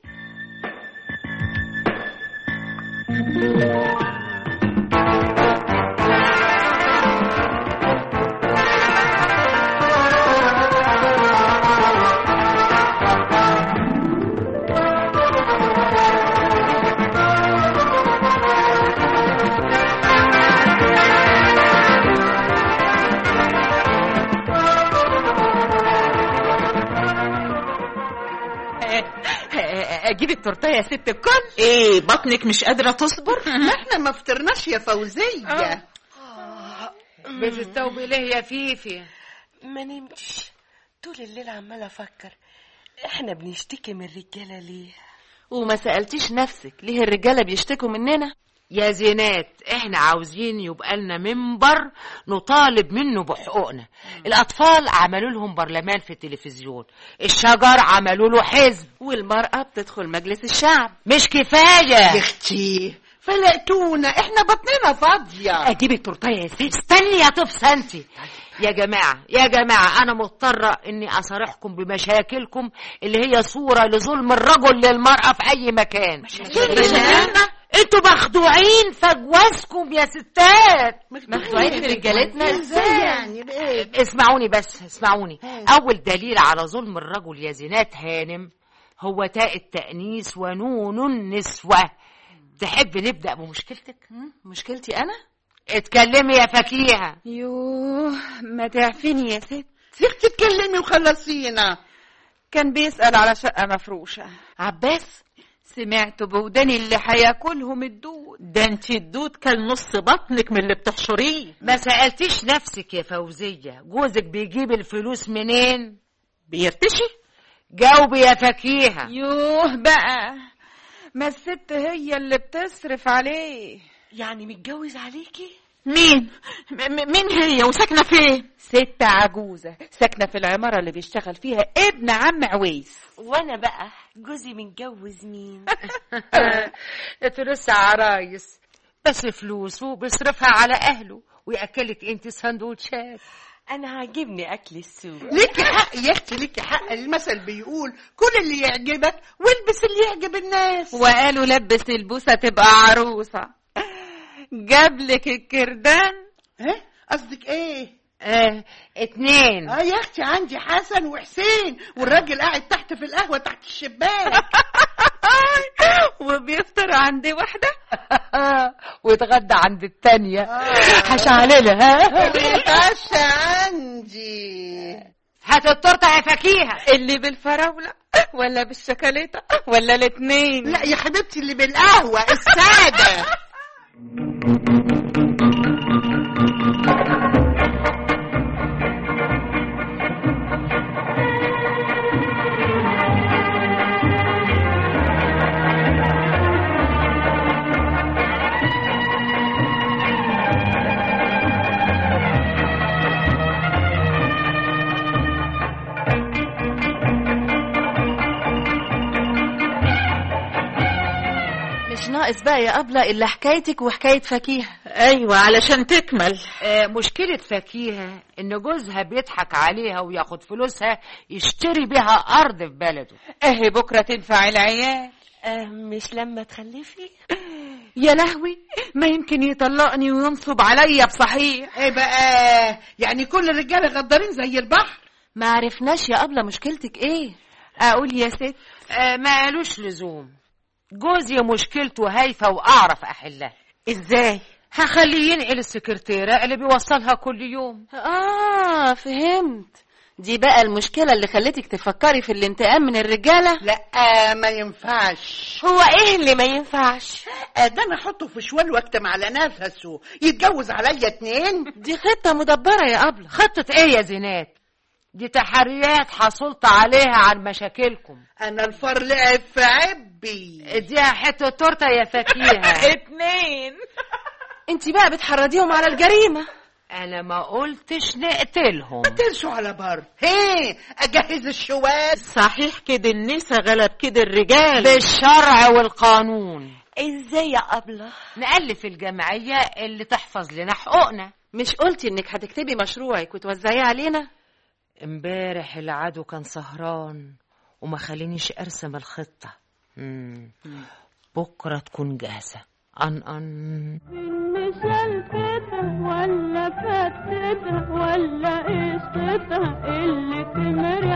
H: اجيب التورتيه يا ست الكل
I: ايه بطنك مش قادرة تصبر
J: ما احنا ما فطرناش يا فوزية
C: بتستوب ليه يا فيفي
G: ما نمتش طول الليل عمال افكر احنا بنشتكي من الرجاله ليه
H: وما سألتيش نفسك ليه الرجالة بيشتكوا مننا
C: يا زينات احنا عاوزين يبقى لنا منبر نطالب منه بحقوقنا الاطفال عملوا لهم برلمان في التلفزيون الشجر عملوا له حزب
H: والمرأة بتدخل مجلس الشعب
C: مش كفايه
J: يا اختي فلقتونا احنا بطننا فاضية
C: اجيب التورتيه يا ست استني يا طفس انت يا جماعه يا جماعه انا مضطره اني اصارحكم بمشاكلكم اللي هي صوره لظلم الرجل للمراه في اي مكان
I: مشاكلنا؟
C: انتوا مخدوعين في جوازكم يا ستات
H: مخدوعين في رجالتنا
J: ازاي يعني بايه
C: اسمعوني بس اسمعوني اول دليل على ظلم الرجل يا زينات هانم هو تاء التأنيس ونون النسوة تحب نبدأ بمشكلتك
H: مشكلتي انا
C: اتكلمي يا فكيهة
H: يوه ما تعفيني يا ست
J: يا اختي اتكلمي وخلصينا
H: كان بيسأل على شقة مفروشة
C: عباس
H: سمعت بوداني اللي هياكلهم الدود
I: ده انت الدود كان نص بطنك من اللي بتحشريه
C: ما سألتيش نفسك يا فوزية جوزك بيجيب الفلوس منين
I: بيرتشي
C: جاوبي يا فكيهة
H: يوه بقى ما الست هي اللي بتصرف عليه
G: يعني متجوز عليكي
I: مين م- م- مين هي وساكنه فين
H: ست عجوزة ساكنة في العمارة اللي بيشتغل فيها ابن عم عويس
G: وانا بقى جوزي متجوز مين
C: انتوا لسه عرايس بس فلوسه بيصرفها على اهله وياكلك انت سندوتشات
G: انا عاجبني اكل السوق
J: ليكي حق يا اختي ليكي حق المثل بيقول كل اللي يعجبك والبس اللي يعجب الناس
H: وقالوا لبس البوسة تبقى عروسة جابلك الكردان
J: ها قصدك ايه
C: اه اتنين
J: اه يا اختي عندي حسن وحسين والراجل قاعد تحت في القهوه تحت الشباك
H: وبيفطر عندي واحدة
C: ويتغدى عند التانية هشعللها ها
J: ويتعشى عندي
C: هات التورته يا فكيهة
H: اللي بالفراولة ولا بالشوكولاتة ولا الاتنين
J: لا يا حبيبتي اللي بالقهوه الساده
H: مش ناقص بقى يا أبلة إلا حكايتك وحكاية فكيهة
I: ايوه علشان تكمل
C: آه مشكلة فكيهة ان جوزها بيضحك عليها وياخد فلوسها يشتري بيها ارض في بلده
H: اهي بكرة تنفع العيال
G: آه مش لما تخلفي
H: يا لهوي ما يمكن يطلقني وينصب عليا بصحيح
J: ايه بقى يعني كل الرجاله غدارين زي البحر
H: ما عرفناش يا أبلة مشكلتك ايه اقول يا ست
C: آه ما قالوش لزوم جوزي مشكلته هايفة واعرف احلها
H: ازاي
C: هخليه ينقل السكرتيرة اللي بيوصلها كل يوم
H: اه فهمت دي بقى المشكلة اللي خلتك تفكري في الانتقام من الرجالة
J: لا ما ينفعش
G: هو ايه اللي ما ينفعش
J: آه، ده انا احطه في شوال واكتم على نفسه يتجوز عليا اتنين
H: دي خطة مدبرة يا أبلة
C: خطة ايه يا زينات دي تحريات حصلت عليها عن مشاكلكم
J: انا الفار لعب في عبي
C: اديها حتة تورتة يا فكيهة
H: اتنين انت بقى بتحرضيهم على الجريمة
C: انا ما قلتش نقتلهم
J: تنسوا على بر هي اجهز الشوال
I: صحيح كده النسا غلب كده الرجال
C: بالشرع والقانون
G: ازاي يا أبلة
C: نألف الجمعية اللي تحفظ لنا حقوقنا
H: مش قلتي انك هتكتبي مشروعك وتوزعيه علينا
C: امبارح العدو كان سهران وما خلينيش ارسم الخطة مم. بكرة تكون جاهزة أن أن
N: مشلتتها ولا فتتها ولا قشطتها اللي تمري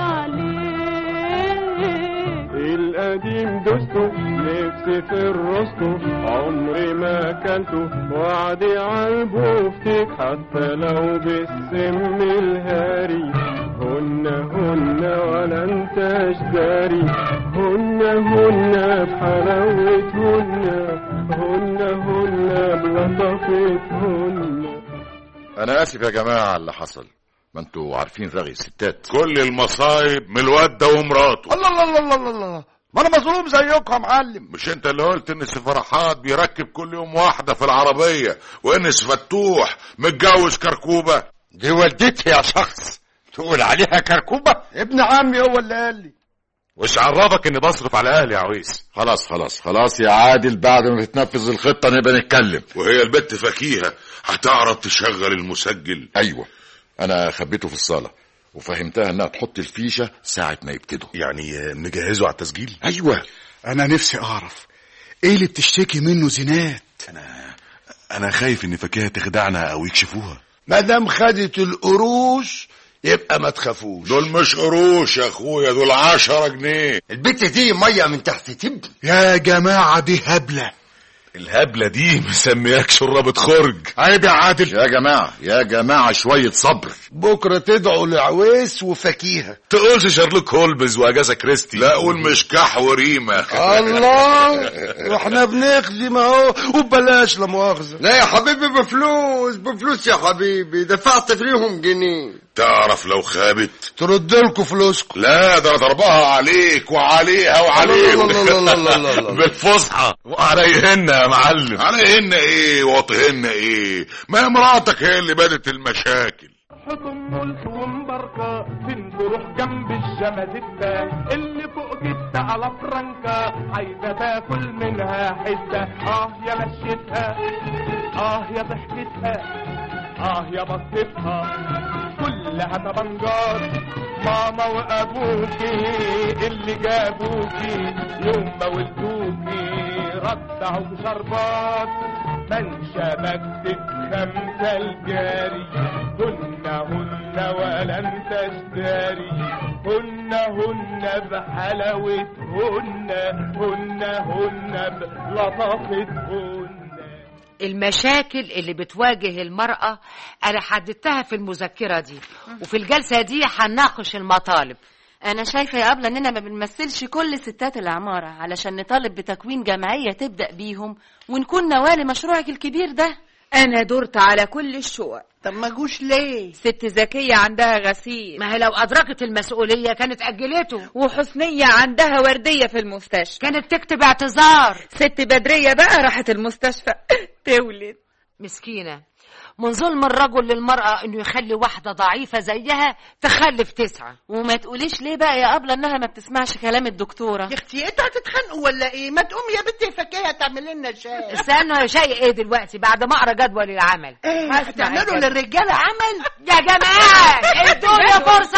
N: عليه
O: القديم دوسته نفسي في الرسته عمري ما اكلته وعدي عالبوفتك حتى لو بالسم الهاري هن هن ولا انت اشتري هن هن بحلاوتهن هن هن بلطفتهن
B: انا اسف يا جماعه على اللي حصل ما انتوا عارفين رغي الستات
E: كل المصايب من الواد ده ومراته
F: الله الله الله الله الله ما انا مظلوم زيكم يا معلم
E: مش انت اللي قلت ان فرحات بيركب كل يوم واحدة في العربية وانس فتوح متجوز كركوبة
F: دي والدتي يا شخص تقول عليها كركوبة ابن عمي هو اللي قال لي
E: وش عرفك اني بصرف على اهلي يا عويس
B: خلاص خلاص خلاص يا عادل بعد ما تتنفذ الخطه نبقى نتكلم
E: وهي البت فكيهة هتعرف تشغل المسجل
B: ايوه انا خبيته في الصاله وفهمتها انها تحط الفيشه ساعه ما يبتدوا
E: يعني مجهزه على التسجيل
B: ايوه
K: انا نفسي اعرف ايه اللي بتشتكي منه زينات
E: انا خايف ان فكيهة تخدعنا او يكشفوها
F: ما دام خدت القروش يبقى ما تخافوش
E: دول مش قروش يا اخويا دول عشرة جنيه
F: البت دي ميه من تحت تبني
K: يا جماعه دي هبله
E: الهبلة دي مسمياك شرابة خرج
B: عيب يا عادل يا جماعة يا جماعة شوية صبر
M: بكرة تدعوا لعويس وفكيهة
E: تقولش شارلوك هولمز واجازا كريستي لا قول مشكح وريمة
M: الله واحنا بنخدم اهو وببلاش لا مؤاخذة
F: لا يا حبيبي بفلوس بفلوس يا حبيبي دفعت فيهم جنيه
E: تعرف لو خابت
M: ترد لكم فلوسكم
E: لا ده انا ضربها عليك وعليها وعليهم
M: الله الله الله الله الله الله.
E: بالفصحى وعليهن يا معلم عليهن ايه واطيهن ايه ما مراتك هي اللي بدت المشاكل
O: حضن ملك ومبركة تروح جنب الجمادتة اللي فوق جدة على فرنكة عايزة تاكل منها حتة اه يا مشيتها اه يا ضحكتها اه يا بصتها كلها طبنجات ماما وابوكي اللي جابوكي يوم ما ولدوكي رضعوا شربات من شبكت خمسة الجاري هن هن ولن تشتري هن هن بحلاوتهن هن هن بلطافتهن
C: المشاكل اللي بتواجه المرأة أنا حددتها في المذكرة دي وفي الجلسة دي هنناقش المطالب
P: أنا شايفة يا أبلة إننا ما بنمثلش كل ستات العمارة علشان نطالب بتكوين جمعية تبدأ بيهم ونكون نواه لمشروعك الكبير ده
H: أنا دورت على كل الشقق
J: طب ما جوش ليه
H: ست زكية عندها غسيل
C: ما هي لو أدركت المسؤولية كانت أجلته
H: وحسنية عندها وردية في المستشفى
C: كانت تكتب اعتذار
H: ست بدرية بقى راحت المستشفى تولد
C: مسكينة من ظلم الرجل للمرأة إنه يخلي واحدة ضعيفة زيها تخلف تسعة
P: وما تقوليش ليه بقى يا أبلة إنها ما بتسمعش كلام الدكتورة
J: يا اختي انتوا هتتخانقوا ولا ايه ما تقوم يا بنتي فكاهه تعمل لنا شاي
C: استنوا يا شيء ايه دلوقتي بعد ما اقرا جدول العمل
J: ايه هتعملوا للرجاله عمل
C: يا جماعه ادوني فرصه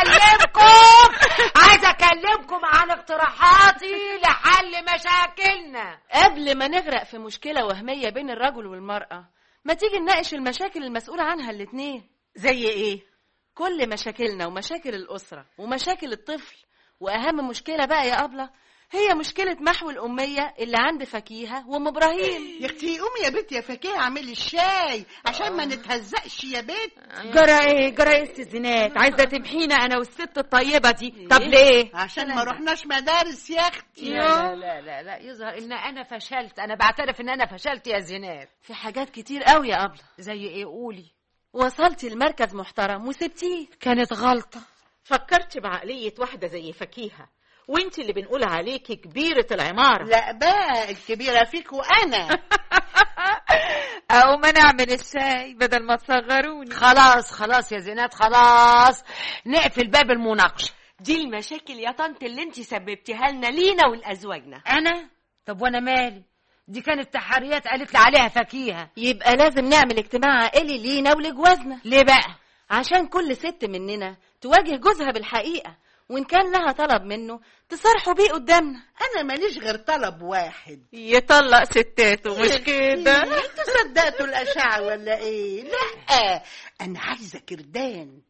C: اكلمكم عايزه اكلمكم عن اقتراحاتي لحل مشاكلنا
P: قبل ما نغرق في مشكلة وهمية بين الرجل والمرأة ما تيجي نناقش المشاكل المسؤولة عنها الاتنين
H: زي ايه
P: كل مشاكلنا ومشاكل الأسرة ومشاكل الطفل وأهم مشكلة بقى يا أبلة هي مشكلة محو الأمية اللي عند فكيهة وأم إبراهيم
J: يا اختي قومي يا بنتي يا فكاهه اعملي الشاي عشان ما نتهزقش يا بنت
H: جرى ايه جرى ايه الزينات عايزة تمحينا أنا والست الطيبة دي طب ليه
J: عشان ما رحناش مدارس يا اختي
C: لا لا لا لا يظهر ان انا فشلت انا بعترف ان انا فشلت يا زينات
P: في حاجات كتير قوي يا أبلة
C: زي ايه قولي
P: وصلتي لمركز محترم وسبتيه
C: كانت غلطة
I: فكرت بعقلية واحدة زي فكيهة وانت اللي بنقول عليكي كبيرة العمارة
J: لا بقى الكبيره فيك وانا
H: أو ما نعمل الشاي بدل ما تصغروني
C: خلاص خلاص يا زينات خلاص نقفل باب المناقشة
G: دي المشاكل يا طنط اللي انت سببتيها لنا لينا ولازواجنا
C: انا طب وانا مالي دي كانت تحريات قالت لي عليها فكيهة
P: يبقى لازم نعمل اجتماع عائلي لينا ولجوازنا
C: ليه بقى
P: عشان كل ست مننا تواجه جوزها بالحقيقة وإن كان لها طلب منه تصارحوا بيه قدامنا
J: انا ماليش غير طلب واحد
H: يطلق ستاته مش كده
J: انتوا صدقتوا الاشعه ولا ايه لا انا عايزه كردان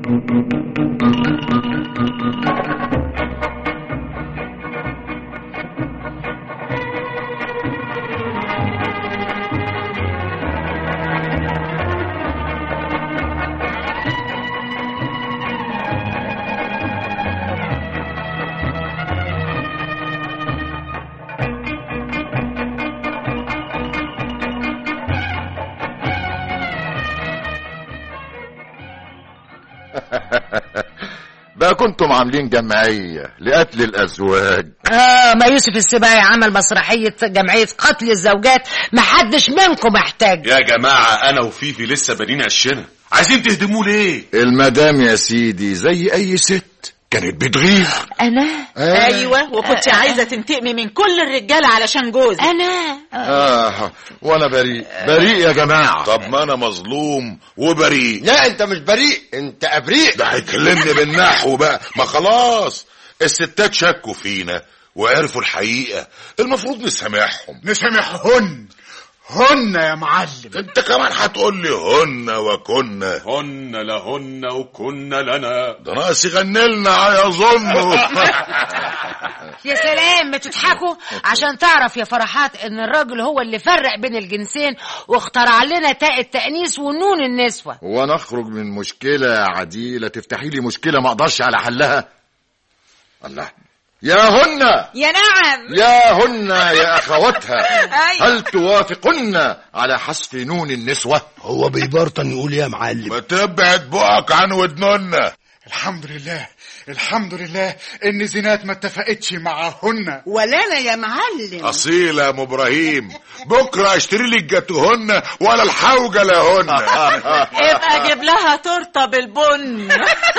B: بقى كنتم عاملين جمعية لقتل الأزواج
C: اه ما يوسف السباعي عمل مسرحية جمعية قتل الزوجات محدش منكم محتاج
E: يا جماعة أنا وفيفي لسه بانين عشنا عايزين تهدموه ليه؟
B: المدام يا سيدي زي أي ست كانت بتغير
C: انا
I: ايوه وكنت عايزة تنتقمي من كل الرجالة علشان جوزك
C: انا
B: آه وأنا بريء بريء يا جماعة
E: طب ما أنا مظلوم وبريء
F: لا انت مش بريء انت ابريء
E: ده هيكلمني بالنحو بقى ما خلاص الستات شكوا فينا وعرفوا الحقيقة المفروض نسامحهم
K: نسامحهن هن يا معلم
E: انت كمان هتقول لي هن وكنا
Q: هن لهن وكن لنا
E: ده ناقص يغني لنا يظنوا
C: يا سلام ما تضحكوا عشان تعرف يا فرحات ان الراجل هو اللي فرق بين الجنسين واخترع لنا تاء التأنيس ونون النسوة
B: ونخرج من مشكلة يا عديلة تفتحي لي مشكلة ما اقدرش على حلها الله يا هن
H: يا نعم
B: يا هن يا اخواتها
H: أيوة.
B: هل توافقن على حذف نون النسوة
M: هو بيبرطن يقول يا معلم
E: ما تبعد بقك عن ودننا
K: الحمد لله الحمد لله ان زينات ما اتفقتش معهن
J: ولا انا يا معلم
E: اصيل يا ام ابراهيم بكره اشتري لي الجاتوهن ولا الحوجه لهن
H: ابقى جيب لها تورته بالبن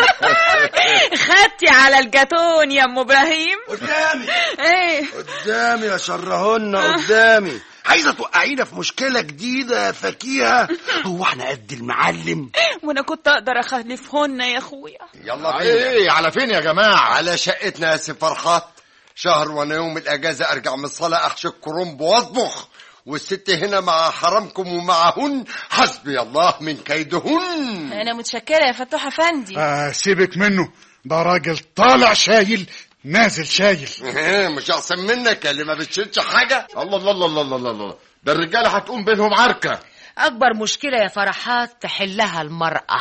H: خدتي على الجاتون يا ام ابراهيم
F: قدامي
H: ايه
F: قدامي يا شرهن قدامي عايزه توقعينا في مشكله جديده فكيها هو احنا قد المعلم
H: وانا كنت اقدر اخلفهن يا اخويا
F: يلا
B: ايه على فين يا جماعة
F: على شقتنا يا سي فرحات شهر وانا يوم الاجازه ارجع من الصلاه احشي الكرنب واطبخ والست هنا مع حرامكم ومعهن حسبي الله من كيدهن
P: انا متشكره يا فتوح افندي
K: آه سيبك منه ده راجل طالع شايل نازل شايل
F: مش احسن منك اللي ما بتشيلش حاجه
B: الله الله الله الله الله الله ده الرجالة هتقوم بينهم عركة
C: اكبر مشكلة يا فرحات تحلها المرأة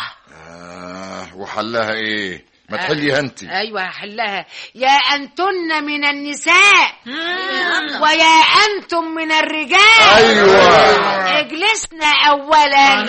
B: آه وحلها ايه ما تحليها انت
C: ايوه هحلها يا انتن من النساء ويا انتم من الرجال
B: أيوة.
C: اجلسنا اولا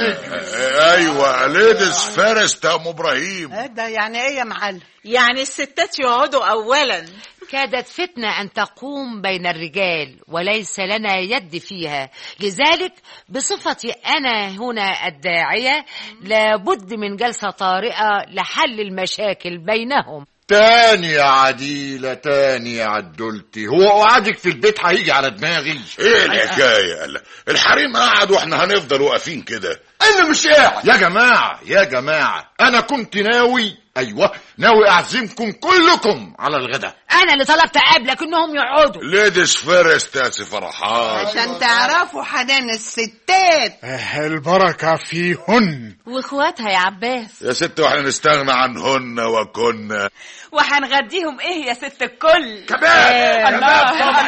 E: ايوه ليديز فيرست يا ام ابراهيم
J: آه، ده يعني ايه يا معلم
I: يعني الستات يقعدوا اولا
C: كادت فتنة أن تقوم بين الرجال وليس لنا يد فيها لذلك بصفتي أنا هنا الداعية لابد من جلسة طارئة لحل المشاكل بينهم
B: تاني يا عديلة تاني يا عدولتي هو قعدك في البيت هيجي على دماغي
E: ايه الحكايه قال الحريم قعد واحنا هنفضل واقفين كده
B: انا مش قاعد يا جماعة يا جماعة انا كنت ناوي ايوه ناوي اعزمكم كلكم على الغداء
C: أنا اللي طلبت قبلك إنهم يقعدوا
E: ليديز فيرست يا سي فرحات
J: عشان تعرفوا حنان الستات
K: آه البركة فيهن
P: واخواتها يا عباس
E: يا ست واحنا نستغنى عنهن وكنا
H: وهنغديهم ايه يا ست الكل
E: كباب
H: الله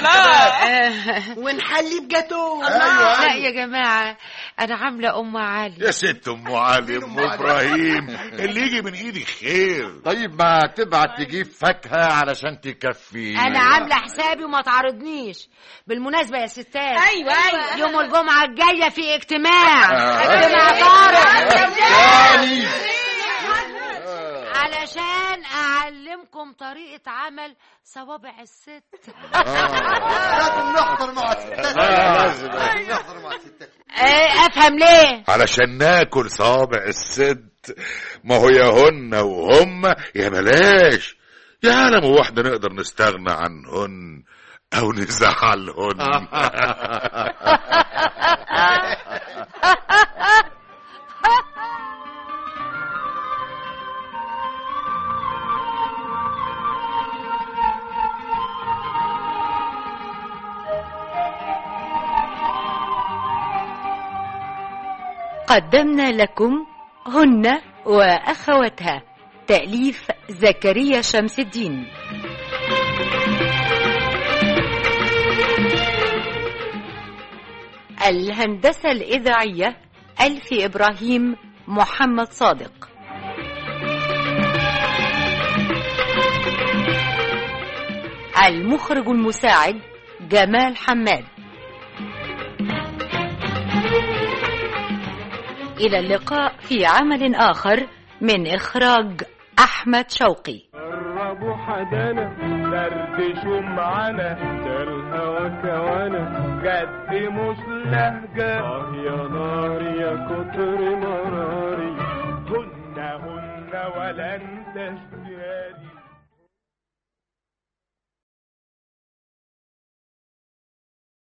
H: الله
J: ونحلي بجاتوه
C: لا يا جماعة أنا عاملة أم علي
E: يا ست ام علي ام ابراهيم اللي يجي من ايدي خير
B: طيب ما تبعت تجيب فاكهة علشان تكفي
C: أنا عاملة حسابي وما تعرضنيش بالمناسبة يا ستات
H: ايوه ايوه
C: يوم الجمعة الجاية في اجتماع
B: آه.
C: اجتماع طارئ
B: تاني
C: علشان أعلمكم طريقة عمل صوابع الست
F: لازم نحضر مع الستات
B: لازم.
F: لازم نحضر مع الستات
C: إيه، أفهم ليه
E: علشان ناكل صابع الست ما هو يا هن وهم يا بلاش يا عالم واحدة نقدر نستغنى عنهن او نزعلهن
A: قدمنا لكم هن وأخواتها تأليف زكريا شمس الدين الهندسة الإذاعية ألفي إبراهيم محمد صادق المخرج المساعد جمال حماد إلى اللقاء في عمل آخر من إخراج أحمد شوقي
O: قربوا حدانا دردشوا معانا ده الهوا كوانا جد مش لهجة اه يا نار يا كتر مراري هن هن ولا انت اشتيالي